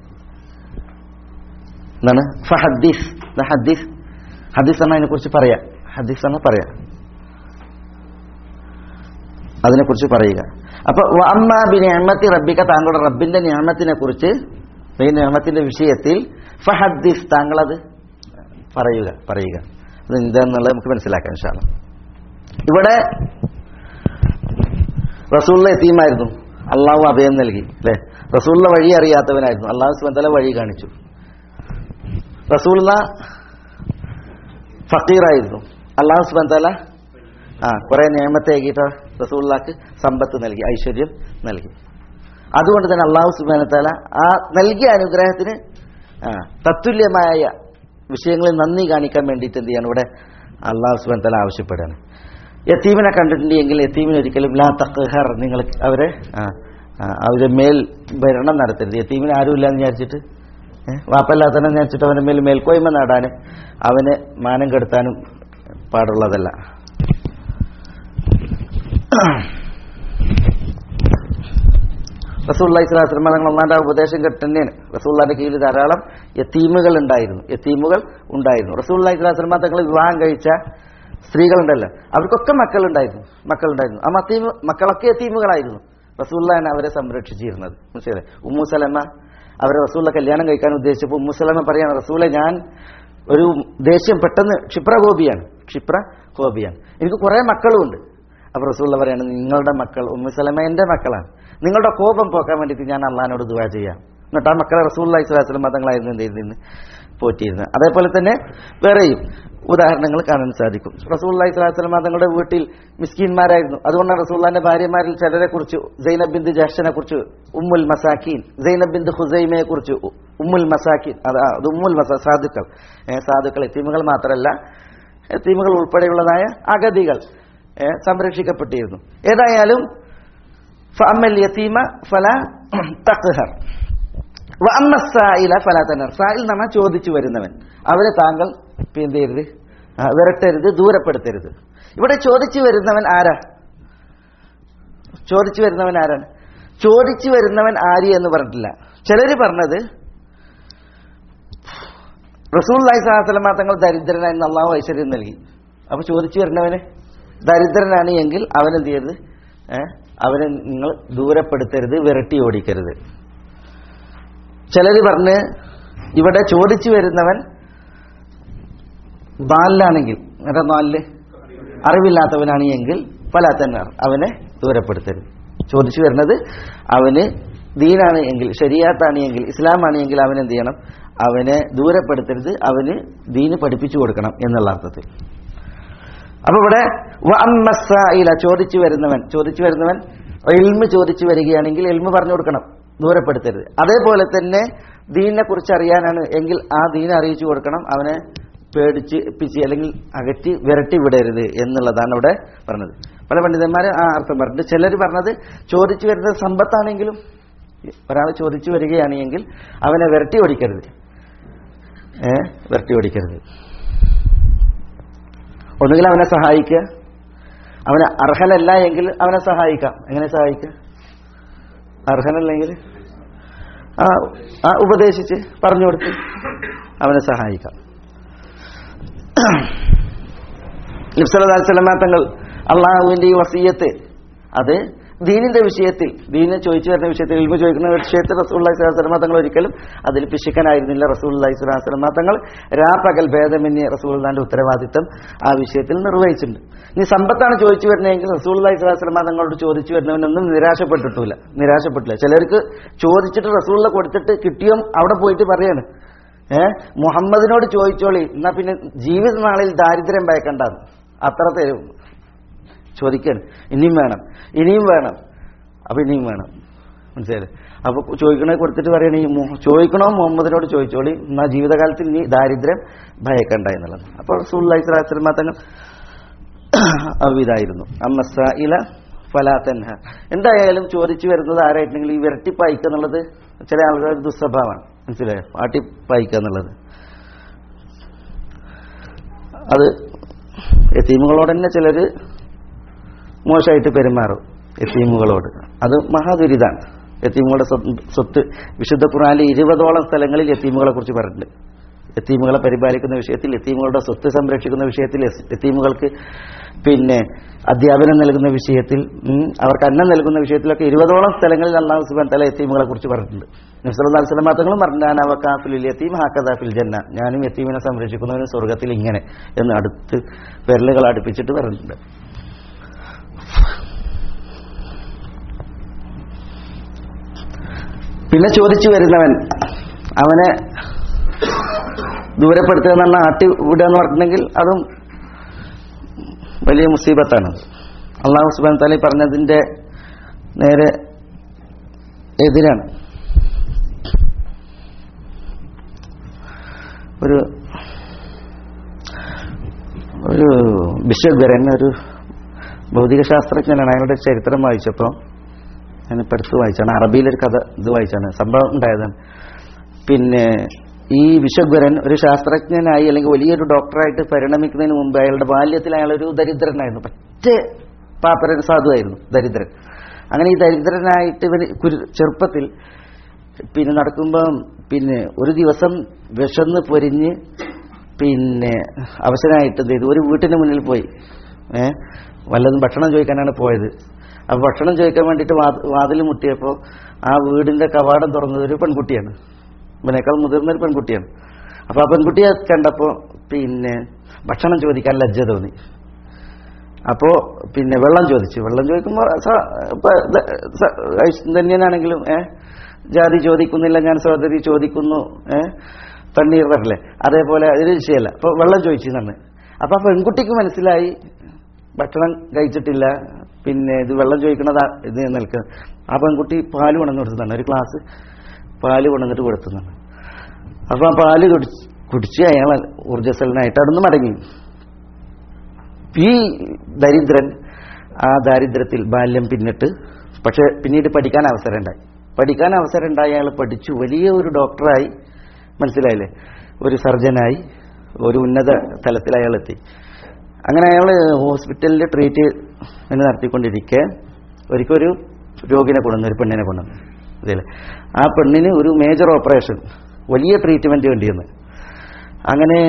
എന്താണ് ഫഹദ്ദിസ് ദാ ഹദ്ദിസ് ഹദീസ് എന്നാ അതിനെക്കുറിച്ച് പറയാം ഹദീസ് എന്ന് പറയാം അതിനെക്കുറിച്ച് പറയുക അപ്പൊ അമ്മ ബിനിയമത്തി റബ്ബിക്ക താങ്കളുടെ റബ്ബിന്റെ നിയമത്തിനെ കുറിച്ച് ഈ നിയമത്തിന്റെ വിഷയത്തിൽ ഫഹദ്ദിസ് താങ്കളത് പറയുക പറയുക അത് എന്താന്നുള്ളത് നമുക്ക് മനസ്സിലാക്കാം ഇൻഷാല്ല ഇവിടെ റസൂള്ള എത്തിയുമായിരുന്നു അള്ളാഹു അഭയം നൽകി അല്ലെ റസൂള്ള വഴി അറിയാത്തവനായിരുന്നു അള്ളാഹു സുബന്ധല വഴി കാണിച്ചു റസൂള്ള ഫക്കീറായിരുന്നു അള്ളാഹു സുബന്ധല ആ കുറെ നിയമത്തെ ഏകിയിട്ട് റസൂള്ളക്ക് സമ്പത്ത് നൽകി ഐശ്വര്യം നൽകി അതുകൊണ്ട് തന്നെ അള്ളാഹു സുബാനത്താല ആ നൽകിയ അനുഗ്രഹത്തിന് ആ, തത്തുല്യമായ വിഷയങ്ങളിൽ നന്ദി കാണിക്കാൻ വേണ്ടിയിട്ട് എന്ത് ചെയ്യാണ് ഇവിടെ അള്ളാഹു സുബാൻ തല ആവശ്യപ്പെടുകയാണ് യത്തീമിനെ കണ്ടിട്ടുണ്ടെങ്കിൽ യത്തീമിന് ഒരിക്കലും ലാ തഖ്ഹർ നിങ്ങൾ അവരെ ആ, ആ, അവരെ മേൽ ഭരണം നടത്തരുത് യത്തീമിന് ആരുമില്ല എന്ന് വിചാരിച്ചിട്ട് ഏഹ് വാപ്പല്ലാത്തന്നെ വിചാരിച്ചിട്ട് അവന്റെ മേൽ മേൽക്കോയ്മ നേടാനും അവന് മാനം കെടുത്താനും പാടുള്ളതല്ല റസൂള്ളി സ്വലാസ്ലമ തങ്ങൾ ഒന്നാൻ്റെ ഉപദേശം കേട്ട് തന്നെയാണ് റസൂള്ളാന്റെ കീഴിൽ ധാരാളം യത്തീമുകൾ ഉണ്ടായിരുന്നു യത്തീമുകൾ ഉണ്ടായിരുന്നു റസൂള്ളി സ്വലാസ്ലമ തങ്ങൾ വിവാഹം കഴിച്ച സ്ത്രീകളുണ്ടല്ലോ അവർക്കൊക്കെ മക്കളുണ്ടായിരുന്നു മക്കളുണ്ടായിരുന്നു ആ മത്തീമ് മക്കളൊക്കെ യത്തീമുകളായിരുന്നു റസൂള്ളാണ് അവരെ സംരക്ഷിച്ചിരുന്നത് മനസ്സിലായി ഉമ്മു സലമ അവരെ റസൂള്ള കല്യാണം കഴിക്കാൻ ഉദ്ദേശിച്ചപ്പോൾ ഉമ്മു സലമ പറയാണ് റസൂലെ ഞാൻ ഒരു ദേഷ്യം പെട്ടെന്ന് ക്ഷിപ്രകോപിയാണ് ക്ഷിപ്രകോപിയാണ് എനിക്ക് കുറേ മക്കളുമുണ്ട് അപ്പൊ റസൂള്ള പറയാണ് നിങ്ങളുടെ മക്കൾ ഉമ്മു സലമ എന്റെ മക്കളാണ് നിങ്ങളുടെ കോപം പോക്കാൻ വേണ്ടിയിട്ട് ഞാൻ അള്ളഹാനോട് ദുവാ ചെയ്യാം എന്നിട്ട് ആ മക്കളെ റസൂള്ള ഇസ്ലാസ്ലം മതങ്ങളായിരുന്നു എന്ത് ചെയ്തിരുന്നത് പോറ്റിയിരുന്നത് അതേപോലെ തന്നെ വേറെയും ഉദാഹരണങ്ങൾ കാണാൻ സാധിക്കും റസൂള്ള ഇസ്ലാസ്ലം മതങ്ങളുടെ വീട്ടിൽ മിസ്കീന്മാരായിരുന്നു അതുകൊണ്ടാണ് റസൂള്ളാന്റെ ഭാര്യമാരിൽ ചിലരെ കുറിച്ച് സൈനബ് ബിന്ദ് ജഹ്ഷനെ കുറിച്ച് ഉമ്മുൽ മസാക്കീൻ സൈനബ് ബിന്ദ് ഹുസൈമയെ കുറിച്ച് ഉമ്മുൽ മസാക്കീൻ അത് അത് ഉമ്മുൽ മസാ സാധുക്കൾ ഏ, സാധുക്കൾ എത്തിമുകൾ മാത്രമല്ല എത്തീമുകൾ ഉൾപ്പെടെയുള്ളതായ അഗതികൾ ഏ, സംരക്ഷിക്കപ്പെട്ടിരുന്നു ഏതായാലും ഫഅമ്മൽ യതീമ ഫല തഖ്ഹർ വഅമ്മ സായില ഫല തനർ സായിൽ നമ്മ ചോദിച്ചു വരുന്നവൻ അവരെ താങ്കൾ ഇപ്പൊ എന്ത് ചെയ്യരുത് ആ, വിരട്ടരുത് ദൂരപ്പെടുത്തരുത് ഇവിടെ ചോദിച്ചു വരുന്നവൻ ആരാ ചോദിച്ചു വരുന്നവൻ ആരാണ് ചോദിച്ചു വരുന്നവൻ ആര് എന്ന് പറഞ്ഞിട്ടില്ല ചിലര് പറഞ്ഞത് റസൂൽ സ്വലാസ്ലമ തങ്ങൾ ദരിദ്രനായി അള്ളാഹു ഐശ്വര്യം നൽകി അപ്പൊ ചോദിച്ചു വരുന്നവന് ദരിദ്രനാണ് എങ്കിൽ അവൻ എന്ത് ചെയ്യരുത് ഏ? അവനെ നിങ്ങൾ ദൂരപ്പെടുത്തരുത് വിരട്ടി ഓടിക്കരുത് ചിലര് പറഞ്ഞ് ഇവിടെ ചോദിച്ചു വരുന്നവൻ ബാലിലാണെങ്കിൽ എന്റെ നാലില് അറിവില്ലാത്തവനാണ് എങ്കിൽ ഫലാത്തന്നാർ അവനെ ദൂരപ്പെടുത്തരുത് ചോദിച്ചു വരുന്നത് അവന് ദീനാണ് എങ്കിൽ ശരിയാത്താണ് എങ്കിൽ ഇസ്ലാമാണ് എങ്കിൽ അവൻ എന്ത് ചെയ്യണം അവനെ ദൂരപ്പെടുത്തരുത് അവന് ദീന് പഠിപ്പിച്ചു കൊടുക്കണം എന്നുള്ള അർത്ഥത്തിൽ അപ്പൊ ഇവിടെ വഅമ്മസ്സായില ചോദിച്ചു വരുന്നവൻ ചോദിച്ചു വരുന്നവൻ എൽമ് ചോദിച്ചു വരികയാണെങ്കിൽ എൽമ് പറഞ്ഞു കൊടുക്കണം ദൂരപ്പെടുത്തരുത് അതേപോലെ തന്നെ ദീനിനെ കുറിച്ച് അറിയാനാണ് എങ്കിൽ ആ ദീനെ അറിയിച്ചു കൊടുക്കണം അവനെ പേടിച്ച് പിച്ച് അല്ലെങ്കിൽ അകറ്റി വിരട്ടി വിടരുത് എന്നുള്ളതാണ് ഇവിടെ പറഞ്ഞത് പല പണ്ഡിതന്മാരും ആ അർത്ഥം പറഞ്ഞിട്ട് ചിലർ പറഞ്ഞത് ചോദിച്ചു വരുന്നത് സമ്പത്താണെങ്കിലും ഒരാൾ ചോദിച്ചു വരികയാണെങ്കിൽ അവനെ വിരട്ടി ഓടിക്കരുത് ഏ വിരട്ടി ഓടിക്കരുത് ഒന്നുകിൽ അവനെ സഹായിക്കുക അവന് അർഹനല്ല എങ്കിൽ അവനെ സഹായിക്കാം എങ്ങനെ സഹായിക്കുക അർഹനല്ലെങ്കിൽ ആ ആ ഉപദേശിച്ച് പറഞ്ഞു കൊടുത്ത് അവനെ സഹായിക്കാം നിഫ്സലതാസ്ലമ തങ്ങൾ അള്ളാഹുവിന്റെ ഈ വസീയത്ത് അത് ദീനിന്റെ വിഷയത്തിൽ ദീനെ ചോദിച്ചു വരുന്ന വിഷയത്തിൽ ഇൽമ ചോദിക്കുന്ന വിഷയത്തിൽ റസൂള്ളി സ്വലാസ്ലമ തങ്ങൾ ഒരിക്കലും അതിൽ പിശുക്കനായിരുന്നില്ല റസൂള്ളി സ്വലാസ്ലമ തങ്ങൾ രാപ്പകൽ ഭേദമന്യ റസൂള്ളാന്റെ ഉത്തരവാദിത്തം ആ വിഷയത്തിൽ നിർവഹിച്ചിട്ടുണ്ട് ഇനി സമ്പത്താണ് ചോദിച്ചു വരുന്നതെങ്കിൽ റസൂള്ളി സ്വലാസ്ലമ തങ്ങളോട് ചോദിച്ചു വരുന്നവനൊന്നും നിരാശപ്പെട്ടിട്ടില്ല നിരാശപ്പെട്ടില്ല ചിലർക്ക് ചോദിച്ചിട്ട് റസൂള്ള കൊടുത്തിട്ട് കിട്ടിയോ അവിടെ പോയിട്ട് പറയാണ് ഏ മുഹമ്മദിനോട് ചോദിച്ചോളി എന്നാ പിന്നെ ജീവിത നാളിൽ ദാരിദ്ര്യം ഭയക്കണ്ടെന്ന് അത്ര തരും ചോദിക്കാൻ ഇനിയും വേണം ഇനിയും വേണം അപ്പൊ ഇനിയും വേണം മനസ്സിലായില്ലേ അപ്പൊ ചോദിക്കണേ കൊടുത്തിട്ട് പറയണേ ഈ മു- ചോദിക്കണോ മുഹമ്മദിനോട് ചോദിച്ചോളി എന്നാ ജീവിതകാലത്തിൽ ഇനി ദാരിദ്ര്യം ഭയക്കണ്ട എന്നുള്ളത് അപ്പോൾ സുല്ലായി സ്വലാസ്ലമ തങ്ങൾ അവിതായിരുന്നു അമ്മസയില ഫലാത്തൻഹ എന്തായാലും ചോദിച്ചു വരുന്നത് ആരായിട്ടുണ്ടെങ്കിൽ ഈ വിരട്ടിപ്പായിക്കുക എന്നുള്ളത് ചില ആളുകളുടെ ഒരു ദുസ്വഭാവമാണ് മനസ്സിലായോ പാട്ടിപ്പായിക്കുക എന്നുള്ളത് അത് എത്തീമുകളോട് തന്നെ ചിലര് മോശമായിട്ട് പെരുമാറും എത്തീമുകളോട് അത് മഹാദുരിതാണ് എത്തീമുകളുടെ സ്വത്ത് സ്വത്ത് വിശുദ്ധ ഖുറാനിൽ ഇരുപതോളം സ്ഥലങ്ങളിൽ എത്തീമുകളെ കുറിച്ച് പറഞ്ഞിട്ടുണ്ട് എത്തീമുകളെ പരിപാലിക്കുന്ന വിഷയത്തിൽ എത്തീമുകളുടെ സ്വത്ത് സംരക്ഷിക്കുന്ന വിഷയത്തിൽ എസ്- എത്തീമുകൾക്ക് പിന്നെ അധ്യാപനം നൽകുന്ന വിഷയത്തിൽ ഉം, അവർക്ക് അന്നം നൽകുന്ന വിഷയത്തിലൊക്കെ ഇരുപതോളം സ്ഥലങ്ങളിൽ അള്ളാഹു സുബാൻ തല എത്തീമുകളെ കുറിച്ച് പറഞ്ഞിട്ടുണ്ട് നബ്സല്ലാ സ്വലം മാത്രങ്ങളും പറഞ്ഞു അവക്കാഫിൽ യത്തീം ഹാക്കദാഫിൽ ജന്ന ഞാനും യത്തീമിനെ സംരക്ഷിക്കുന്നവനും സ്വർഗത്തിൽ ഇങ്ങനെ എന്ന് അടുത്ത് വിരലുകൾ അടുപ്പിച്ചിട്ട് പറഞ്ഞിട്ടുണ്ട് പിന്നെ ചോദിച്ചു വരുന്നവൻ അവനെ ദൂരപ്പെടുത്തുക എന്ന് പറഞ്ഞാൽ ആട്ടി വിടുക എന്ന് പറഞ്ഞിട്ടുണ്ടെങ്കിൽ അതും വലിയ മുസീബത്താണ് അള്ളാഹു സുബാൻ തലി പറഞ്ഞതിന്റെ നേരെ എതിരാണ് ഒരു ഒരു ബിഷപ്പ് വരൻ ഒരു ഭൗതിക ശാസ്ത്രജ്ഞനാണ് അയാളുടെ ചരിത്രം വായിച്ചപ്പോൾ ഞാനിപ്പോൾ അടുത്ത് വായിച്ചാണ് അറബിയിലൊരു കഥ ഇത് വായിച്ചാണ് സംഭവം ഉണ്ടായതാണ് പിന്നെ ഈ വിശ്വഗ്വരൻ ഒരു ശാസ്ത്രജ്ഞനായി അല്ലെങ്കിൽ വലിയൊരു ഡോക്ടറായിട്ട് പരിണമിക്കുന്നതിന് മുമ്പ് അയാളുടെ ബാല്യത്തിൽ അയാളൊരു ദരിദ്രനായിരുന്നു പറ്റേ പാപ്പരൻ സാധുവായിരുന്നു ദരിദ്രൻ അങ്ങനെ ഈ ദരിദ്രനായിട്ട് ഇവന് കുരു ചെറുപ്പത്തിൽ പിന്നെ നടക്കുമ്പം പിന്നെ ഒരു ദിവസം വിശന്ന് പൊരിഞ്ഞ് പിന്നെ അവശനായിട്ട് എന്ത് ചെയ്തു ഒരു വീട്ടിന് മുന്നിൽ പോയി ഏ വല്ലതും ഭക്ഷണം ചോദിക്കാനാണ് പോയത് അപ്പൊ ഭക്ഷണം ചോദിക്കാൻ വേണ്ടിയിട്ട് വാതിൽ മുട്ടിയപ്പോൾ ആ വീടിന്റെ കവാടം തുറന്നത് ഒരു പെൺകുട്ടിയാണ് ഇവനേക്കാൾ മുതിർന്ന ഒരു പെൺകുട്ടിയാണ് അപ്പൊ ആ പെൺകുട്ടിയെ കണ്ടപ്പോൾ പിന്നെ ഭക്ഷണം ചോദിക്കാൻ ലജ്ജ തോന്നി അപ്പോ പിന്നെ വെള്ളം ചോദിച്ചു വെള്ളം ചോദിക്കുമ്പോൾ സ- ഇപ്പൊ ദ- സ- ഐശ്വര്യനാണെങ്കിലും ഏ ജാതി ചോദിക്കുന്നില്ല ഞാൻ സഹോദരി ചോദിക്കുന്നു ഏ തണ്ണീർ വരല്ലേ അതേപോലെ ഒരു വിഷയമല്ല അപ്പൊ വെള്ളം ചോദിച്ചു തന്നെ അപ്പൊ ആ പെൺകുട്ടിക്ക് മനസ്സിലായി ഭക്ഷണം കഴിച്ചിട്ടില്ല പിന്നെ ഇത് വെള്ളം ചോദിക്കണത് ആ- ഇത് നിൽക്കുക ആ പെൺകുട്ടി പാല് കൊണ്ടുവന്ന് കൊടുത്തതാണ് ഒരു ഗ്ലാസ് പാല് കൊണ്ടുവന്നിട്ട് കൊടുത്തുന്നാണ് അപ്പൊ ആ പാല് കുടിച്ച് കുടിച്ച് അയാൾ ഊർജ്ജസ്വലനായിട്ട് അവിടെ നിന്ന് മടങ്ങി ഈ ദരിദ്രൻ ആ ദാരിദ്ര്യത്തിൽ ബാല്യം പിന്നിട്ട് പക്ഷെ പിന്നീട് പഠിക്കാൻ അവസരം ഉണ്ടായി പഠിക്കാൻ അവസരം ഉണ്ടായി അയാൾ പഠിച്ചു വലിയ ഒരു ഡോക്ടറായി മനസ്സിലായില്ലേ ഒരു സർജനായി ഒരു ഉന്നത തലത്തിൽ അയാൾ എത്തി അങ്ങനെ അയാൾ ഹോസ്പിറ്റലിൽ ട്രീറ്റ് നടത്തിക്കൊണ്ടിരിക്കെ ഒരിക്കൽ ഒരു രോഗിനെ കൊണ്ടുവന്നു ഒരു പെണ്ണിനെ കൊണ്ടുവന്നു ഇതല്ലേ ആ പെണ്ണിന് ഒരു മേജർ ഓപ്പറേഷൻ വലിയ ട്രീറ്റ്മെന്റ് വേണ്ടിയെന്ന് അങ്ങനെ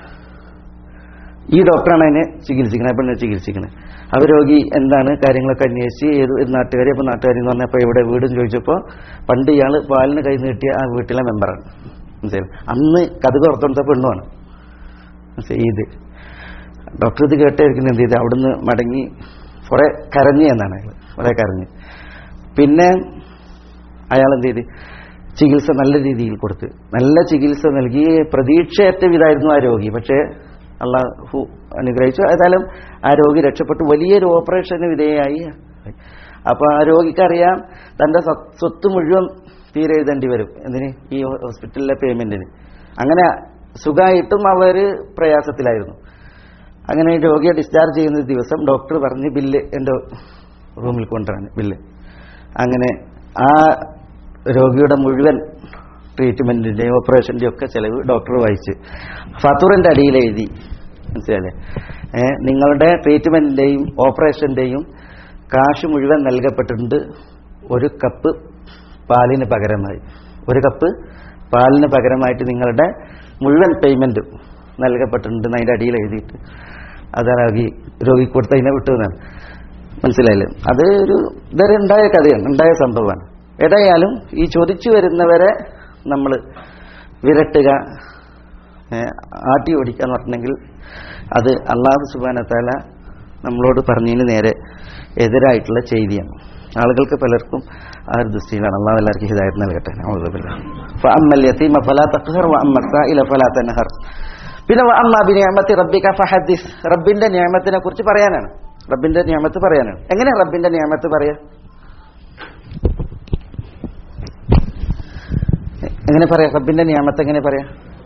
ഈ ഡോക്ടറാണ് അതിനെ ചികിത്സിക്കുന്നത് ആ പെണ്ണിനെ ചികിത്സിക്കുന്നത് അവർ രോഗി എന്താണ് കാര്യങ്ങളൊക്കെ അന്വേഷിച്ച് ഏത് ഏത് നാട്ടുകാരി അപ്പോൾ നാട്ടുകാരി എന്ന് പറഞ്ഞപ്പോൾ ഇവിടെ വീടും ചോദിച്ചപ്പോൾ പണ്ട് ഇയാൾ പാലിന് കൈ നീട്ടിയ ആ വീട്ടിലെ മെമ്പറാണ് മനസ്സിലായി അന്ന് കഥ പുറത്തെടുത്ത പെണ്ണുമാണ് ഇത് ഡോക്ടർ ഇത് കേട്ടായിരിക്കും എന്ത് ചെയ്ത് അവിടുന്ന് മടങ്ങി കുറെ കരഞ്ഞു എന്നാണ് അയാൾ കുറെ കരഞ്ഞ് പിന്നെ അയാൾ എന്ത് ചെയ്ത് ചികിത്സ നല്ല രീതിയിൽ കൊടുത്ത് നല്ല ചികിത്സ നൽകി പ്രതീക്ഷയറ്റ വിധായിരുന്നു ആ രോഗി പക്ഷേ അള്ളാഹു അനുഗ്രഹിച്ചു ഏതായാലും ആ രോഗി രക്ഷപ്പെട്ടു വലിയൊരു ഓപ്പറേഷന് വിധേയമായി അപ്പൊ ആ രോഗിക്കറിയാം തന്റെ സ്വ- സ്വത്ത് മുഴുവൻ തീരെ എഴുതേണ്ടി വരും എന്തിന് ഈ ഹോസ്പിറ്റലിലെ പേയ്മെന്റിന് അങ്ങനെ സുഖമായിട്ടും അവര് പ്രയാസത്തിലായിരുന്നു അങ്ങനെ ഈ രോഗിയെ ഡിസ്ചാർജ് ചെയ്യുന്ന ദിവസം ഡോക്ടർ പറഞ്ഞ് ബില്ല് എൻ്റെ റൂമിൽ കൊണ്ടുവരാൻ ബില്ല് അങ്ങനെ ആ രോഗിയുടെ മുഴുവൻ ട്രീറ്റ്മെന്റിന്റെയും ഓപ്പറേഷന്റെയും ഒക്കെ ചെലവ് ഡോക്ടർ വഹിച്ച് ഫത്തൂറിന്റെ അടിയിൽ എഴുതി മനസ്സിലല്ലേ ഏഹ് നിങ്ങളുടെ ട്രീറ്റ്മെന്റിന്റെയും ഓപ്പറേഷന്റെയും കാശ് മുഴുവൻ നൽകപ്പെട്ടിട്ടുണ്ട് ഒരു കപ്പ് പാലിന് പകരമായി ഒരു കപ്പ് പാലിന് പകരമായിട്ട് നിങ്ങളുടെ മുഴുവൻ പേയ്മെന്റും നൽകപ്പെട്ടിട്ടുണ്ട് അതിന്റെ അടിയിൽ എഴുതിയിട്ട് അത് രോഗി രോഗിക്ക് കൊടുത്ത് അതിനെ വിട്ടുവെന്നാണ് മനസ്സിലായില്ലേ അത് ഒരു ഇതുവരെ ഉണ്ടായ കഥയാണ് ഉണ്ടായ സംഭവമാണ് ഏതായാലും ഈ ചോദിച്ചു വരുന്നവരെ നമ്മൾ വിരട്ടുക ഏ, ആട്ടി ഓടിക്കുക എന്ന് പറഞ്ഞെങ്കിൽ അത് അള്ളാഹു സുബാനത്താല നമ്മളോട് പറഞ്ഞതിന് നേരെ എതിരായിട്ടുള്ള ചെയ്തിയാണ് ആളുകൾക്ക് പലർക്കും ആ ഒരു ദൃഷ്ടിയിലാണ് അള്ളാഹു എല്ലാവർക്കും ഹിദായത് നൽകട്ടെ നഊദുബില്ലാ. ഫഅമ്മൽ യതീമ ഫലാ തഖ്ഹർ വഅമ്മ സായില ഫലാ തൻഹർ പിന്നെ വഅമ്മ ബിനിഅമത്തി റബ്ബിക ഫഹദ്ദിസ് റബ്ബിന്റെ നിയമത്തിനെ കുറിച്ച് പറയാനാണ് റബ്ബിന്റെ നിയമത്ത് പറയാനാണ് എങ്ങനെ റബ്ബിന്റെ നിയമത്ത് പറയാ എങ്ങനെ പറയാ റബ്ബിന്റെ നിയമത്ത് എങ്ങനെ പറയാ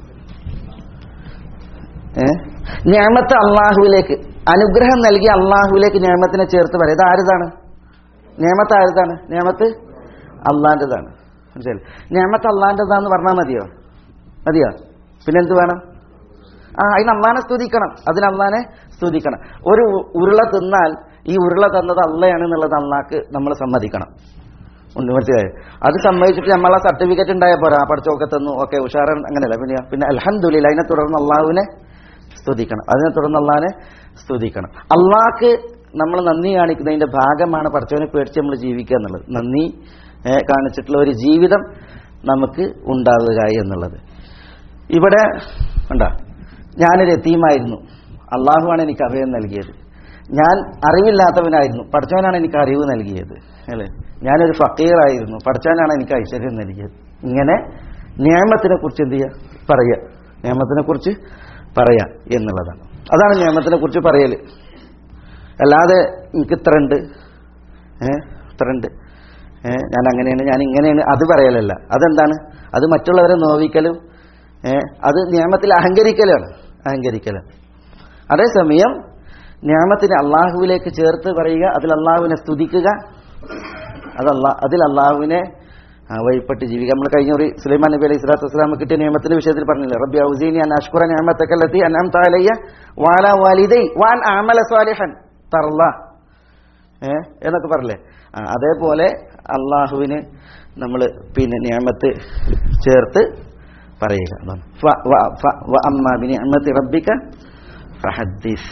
ഏ നിയമത്ത് അള്ളാഹുവിലേക്ക് അനുഗ്രഹം നൽകി അള്ളാഹുവിലേക്ക് നിയമത്തിനെ ചേർത്ത് പറയാം ഇത് ആരുതാണ് നിയമത്ത് ആരുതാണ് നിയമത്ത് അള്ളാന്റേതാണ് മനസ്സിലായി നിയമത്ത് അള്ളാന്റേതാന്ന് പറഞ്ഞാൽ മതിയോ മതിയോ പിന്നെന്ത് വേണം ആ അതിന് അള്ളാനെ സ്തുതിക്കണം അതിന് അള്ളാനെ സ്തുതിക്കണം ഒരു ഉ- ഉരുള തിന്നാൽ ഈ ഉരുള തന്നത് അള്ളയാണ് എന്നുള്ളത് അള്ളാക്ക് നമ്മൾ സമ്മതിക്കണം ഉണ്ട് മനസ്സിലായോ അത് സമ്മതിച്ചിട്ട് നമ്മളെ സർട്ടിഫിക്കറ്റ് ഉണ്ടായ പോരാ പഠിച്ചൊക്കെ തന്നു ഓക്കെ ഉഷാറൻ അങ്ങനെയല്ല പിന്നെ പിന്നെ അലഹന്തുലില്ല അതിനെ തുടർന്ന് അള്ളാഹുവിനെ സ്തുതിക്കണം അതിനെ തുടർന്ന് അള്ളാഹിനെ സ്തുതിക്കണം അള്ളാഹ്ക്ക് നമ്മൾ നന്ദി കാണിക്കുന്നതിന്റെ ഭാഗമാണ് പഠിച്ചവനെ പേടിച്ച് നമ്മൾ ജീവിക്കുക എന്നുള്ളത് നന്ദി ഏ, കാണിച്ചിട്ടുള്ള ഒരു ജീവിതം നമുക്ക് ഉണ്ടാവുക എന്നുള്ളത് ഇവിടെ ഉണ്ടോ ഞാനൊരു എത്തീമായിരുന്നു അള്ളാഹുവാണ് എനിക്ക് അഭയം നൽകിയത് ഞാൻ അറിവില്ലാത്തവനായിരുന്നു പഠിച്ചവനാണ് എനിക്ക് അറിവ് നൽകിയത് അല്ലേ ഞാനൊരു ഫക്കീറായിരുന്നു പഠിച്ചവനാണ് എനിക്ക് ഐശ്വര്യം നൽകിയത് ഇങ്ങനെ നിയമത്തിനെ കുറിച്ച് എന്ത് ചെയ്യുക പറയുക നിയമത്തിനെ കുറിച്ച് പറയാ എന്നുള്ളതാണ് അതാണ് നിയമത്തിനെ കുറിച്ച് പറയല് അല്ലാതെ എനിക്ക് ഇത്ര ഉണ്ട് ഏഹ് ഇത്ര ഉണ്ട് ഏഹ് ഞാൻ അങ്ങനെയാണ് ഞാൻ ഇങ്ങനെയാണ് അത് പറയലല്ല അതെന്താണ് അത് മറ്റുള്ളവരെ നോവിക്കലും ഏഹ് അത് നിയമത്തിൽ അഹങ്കരിക്കലാണ് അഹങ്കരിക്കലാണ് അതേസമയം നിയമത്തിന് അള്ളാഹുവിലേക്ക് ചേർത്ത് പറയുക അതിൽ അള്ളാഹുവിനെ സ്തുതിക്കുക അത് അള്ളാ അതിൽ അള്ളാഹുവിനെ ആ, വഴിപ്പെട്ട് ജീവിക്കുക നമ്മൾ കഴിഞ്ഞ ഒരു സുലൈമാൻ നബി അലൈഹി സ്വലാത്തു വസ്സലാം കിട്ടിയ നിയമത്തിന്റെ വിഷയത്തിൽ പറഞ്ഞില്ലേ റബ്ബി ഔസീനി അൻ അഷ്കുറ നിയമത്തക്കല്ലത്തി അനാം താലയ്യ വാല വാലിദൈ വാൻ അമല സ്വാലിഹൻ തർല ഏ എന്നൊക്കെ പറഞ്ഞില്ലേ ആ, അതേപോലെ അള്ളാഹുവിന് നമ്മൾ പിന്നെ നിയമത്ത് ചേർത്ത് പറയുക അതാണ്. ഫ- വ- ഫ- വ അമ്മാ ബിനിഅമത്തി റബ്ബിക ഫഹദ്ദിസ്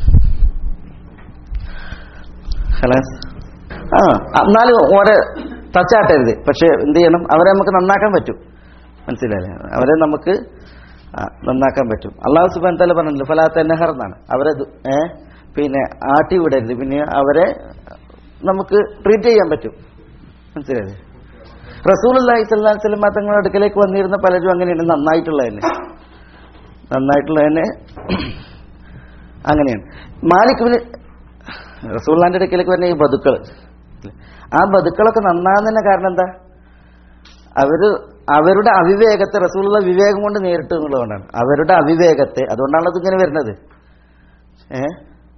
ഖലാസ് ആ എന്നാലും ഓരെ തച്ചാട്ടരുത് പക്ഷെ എന്ത് ചെയ്യണം അവരെ നമുക്ക് നന്നാക്കാൻ പറ്റും മനസ്സിലായില്ലേ അവരെ നമുക്ക് ആ, നന്നാക്കാൻ പറ്റും അള്ളാഹു സുബാൻ തല പറഞ്ഞല്ലോ ഫലാത്ത നെഹർ എന്നാണ് അവരെ ദു- ഏ പിന്നെ ആട്ടി വിടരുത് പിന്നെ അവരെ നമുക്ക് ട്രീറ്റ് ചെയ്യാൻ പറ്റും മനസ്സിലായില്ലേ റസൂൽ അള്ളാഹി സ്വല്ലാ വസ്ലം തങ്ങളുടെ അടുക്കലേക്ക് വന്നിരുന്ന പലരും അങ്ങനെയാണ് നന്നായിട്ടുള്ളതന്നെ നന്നായിട്ടുള്ളതന്നെ അങ്ങനെയാണ് മാലിക്കുവിന് റസൂള്ളാന്റെ അടുക്കലേക്ക് വരുന്ന ഈ ബതുക്കൾ ആ ബതുക്കളൊക്കെ നന്നാകുന്നതിന്റെ കാരണം എന്താ അവര് അവരുടെ അവിവേകത്തെ റസൂലുള്ള വിവേകം കൊണ്ട് നേരിട്ട് എന്നുള്ളതുകൊണ്ടാണ് അവരുടെ അവിവേകത്തെ അതുകൊണ്ടാണ് അത് ഇങ്ങനെ വരുന്നത് ഏ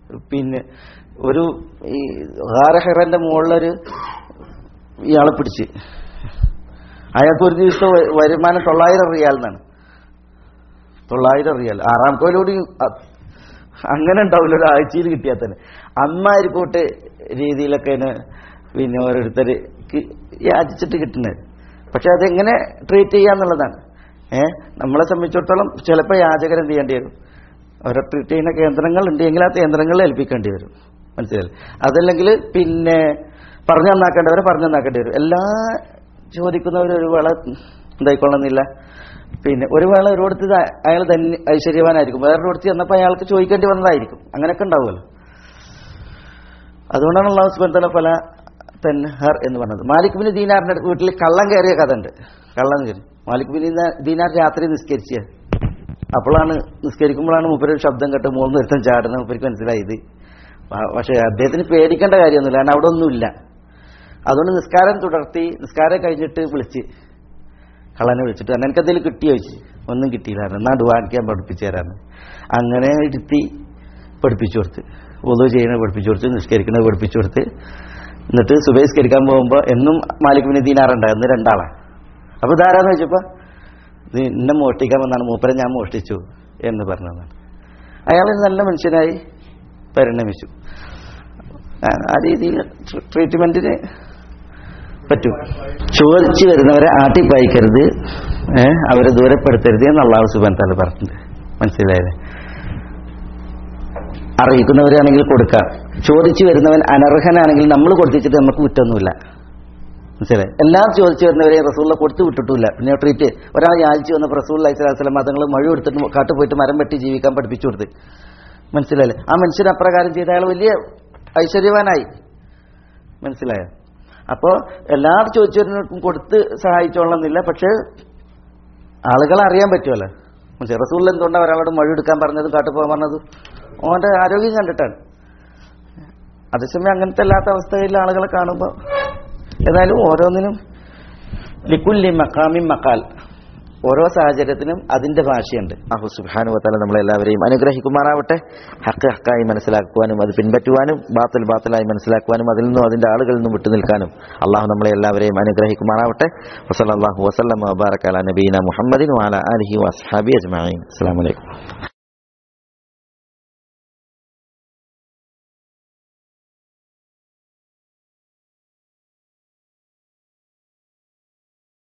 പിന്നെ ഒരു ഈ ഹാരഹെറന്റെ മുകളിലൊരു ഇയാളെ പിടിച്ച് അയാൾക്ക് ഒരു ദിവസത്തെ വ- വരുമാനം തൊള്ളായിരം റിയാൽ എന്നാണ് തൊള്ളായിരം റിയാൽ ആറാം കോലോട് അങ്ങനെ ഉണ്ടാവില്ല ഒരു ആഴ്ചയിൽ കിട്ടിയാൽ തന്നെ അമ്മാരിക്കൂട്ട് രീതിയിലൊക്കെയാണ് പിന്നെ ഓരോരുത്തർക്ക് യാചിച്ചിട്ട് കിട്ടുന്നത് പക്ഷെ അതെങ്ങനെ ട്രീറ്റ് ചെയ്യാന്നുള്ളതാണ് ഏഹ് നമ്മളെ സംബന്ധിച്ചിടത്തോളം ചിലപ്പോൾ യാചകർ എന്ത് ചെയ്യേണ്ടി വരും അവരെ ട്രീറ്റ് ചെയ്യുന്ന കേന്ദ്രങ്ങൾ ഉണ്ടെങ്കിൽ ആ കേന്ദ്രങ്ങളിൽ ഏൽപ്പിക്കേണ്ടി വരും മനസ്സിലായി അതല്ലെങ്കിൽ പിന്നെ പറഞ്ഞു നന്നാക്കേണ്ടവരെ പറഞ്ഞു നന്നാക്കേണ്ടി വരും എല്ലാ ചോദിക്കുന്നവരും ഒരു വേള എന്തായിക്കൊള്ളുന്നില്ല പിന്നെ ഒരു വേള ഒരിടത്ത് അയാൾ തന്നെ ഐശ്വര്യവാനായിരിക്കും വേറൊരിടത്ത് ചെന്നപ്പോൾ അയാൾക്ക് ചോദിക്കേണ്ടി വന്നതായിരിക്കും അങ്ങനെയൊക്കെ ഉണ്ടാവുമല്ലോ അതുകൊണ്ടാണ് അള്ളാഹു സുബന്ധന പല തെൻഹർ എന്ന് പറഞ്ഞത് മാലിക് ബിൻ ദീനാറിന്റെ വീട്ടിൽ കള്ളം കയറിയ കഥ ഉണ്ട് കള്ളം കയറി മാലിക് ബിൻ ദീനാ- ദീനാർ രാത്രി നിസ്കരിച്ച അപ്പോഴാണ് നിസ്കരിക്കുമ്പോഴാണ് മൂപ്പര് ഒരു ശബ്ദം കേട്ട് മൂന്ന് ഒരുത്തം ചാടുന്നത് മൂപ്പർക്ക് മനസ്സിലായത് പ- പക്ഷേ അദ്ദേഹത്തിന് പേടിക്കേണ്ട കാര്യമൊന്നുമില്ല കാരണം അവിടെ ഒന്നുമില്ല അതുകൊണ്ട് നിസ്കാരം തുടർത്തി നിസ്കാരം കഴിഞ്ഞിട്ട് വിളിച്ച് കള്ളനെ വിളിച്ചിട്ട് "അണ്ണാ, എനിക്കെന്തെങ്കിലും കിട്ടിയോ ചോദിച്ചു ഒന്നും കിട്ടിയില്ലായിരുന്നു എന്നാ ഡുവാനിക്കാൻ പഠിപ്പിച്ചു തരാന്ന് അങ്ങനെ ഇരുത്തി പഠിപ്പിച്ചു കൊടുത്ത് ഉദവ് ചെയ്യണത് പഠിപ്പിച്ചു കൊടുത്ത് നിസ്കരിക്കുന്നത് പഠിപ്പിച്ചു കൊടുത്ത് എന്നിട്ട് സുബഹിസ്കരിക്കാൻ പോകുമ്പോൾ എന്നും മാലിക് ബിൻ ദീനാറുണ്ടായിരുന്നു രണ്ടാളാ അപ്പൊ ഇതാരാന്ന് വെച്ചപ്പോ ഇത് എന്നെ മോഷ്ടിക്കാൻ വന്നാണ് മൂപ്പരെ ഞാൻ മോഷ്ടിച്ചു എന്ന് പറഞ്ഞതാണ് അയാൾ നല്ല മനുഷ്യനായി പരിണമിച്ചു ആ- ആ രീതിയിൽ ട്രീറ്റ്മെന്റിന് പറ്റും ചോദിച്ചു വരുന്നവരെ ആട്ടിപ്പായിക്കരുത് ഏഹ് അവരെ ദൂരപ്പെടുത്തരുത് എന്ന് അള്ളാഹു സുബാൻ താല പറഞ്ഞിട്ടുണ്ട് മനസ്സിലായത് അറിയിക്കുന്നവരാണെങ്കിൽ കൊടുക്കാം ചോദിച്ചു വരുന്നവൻ അനർഹനാണെങ്കിൽ നമ്മൾ കൊടുത്തിട്ട് നമുക്ക് കുറ്റമൊന്നുമില്ല മനസ്സിലായി എല്ലാം ചോദിച്ചു വരുന്നവരെ റസൂള്ള കൊടുത്തു വിട്ടിട്ടില്ല പിന്നെ ട്രീറ്റ് ഒരാൾ യാചിച്ചു വന്ന റസൂൽ അലൈഹിസ്ലാം മതങ്ങൾ മഴ എടുത്തിട്ട് കാട്ടു പോയിട്ട് മരം വെട്ടി ജീവിക്കാൻ പഠിപ്പിച്ചു കൊടുത്ത് മനസ്സിലായില്ലേ ആ മനുഷ്യൻ അപ്രകാരം ചെയ്ത അയാൾ വലിയ ഐശ്വര്യവാനായി മനസ്സിലായോ അപ്പോൾ എല്ലാവരും ചോദിച്ചു വരുന്നവർക്കും കൊടുത്ത് സഹായിച്ചോളന്നില്ല പക്ഷേ ആളുകളെ അറിയാൻ പറ്റുമല്ലോ മനസ്സിലായി റസൂൽ എന്തുകൊണ്ടാണ് ഒരാളോട് മഴ എടുക്കാൻ പറഞ്ഞത് കാട്ടുപോകാൻ പറഞ്ഞത് ഓന്റെ ആരോഗ്യം കണ്ടിട്ടാണ് അതേസമയം അങ്ങനത്തെ അല്ലാത്ത അവസ്ഥയിൽ ആളുകളെ കാണുമ്പോൾ ഏതായാലും ഓരോന്നിനും ലിക്കുല്ലി മക്കാമിൻ മക്കാൽ ഓരോ സാഹചര്യത്തിനും അതിന്റെ ഭാഷയുണ്ട് അഹു സുബാനു വത്താല നമ്മളെല്ലാവരെയും അനുഗ്രഹിക്കുമാറാവട്ടെ ഹക്ക് ഹക്കായി മനസ്സിലാക്കുവാനും അത് പിൻപറ്റുവാനും ബാത്തൽ ബാത്തലായി മനസ്സിലാക്കുവാനും അതിൽ നിന്നും അതിന്റെ ആളുകളിൽ നിന്നും വിട്ടുനിൽക്കാനും അള്ളാഹു നമ്മളെ എല്ലാവരെയും അനുഗ്രഹിക്കുമാറാവട്ടെ വസല്ലാഹു വസ്ലം വബാറക്കാല നബീന മുഹമ്മദിൻ വാല അലഹി വസ്ഹാബി അജ്മാൻ അസ്സാം വലൈക്കും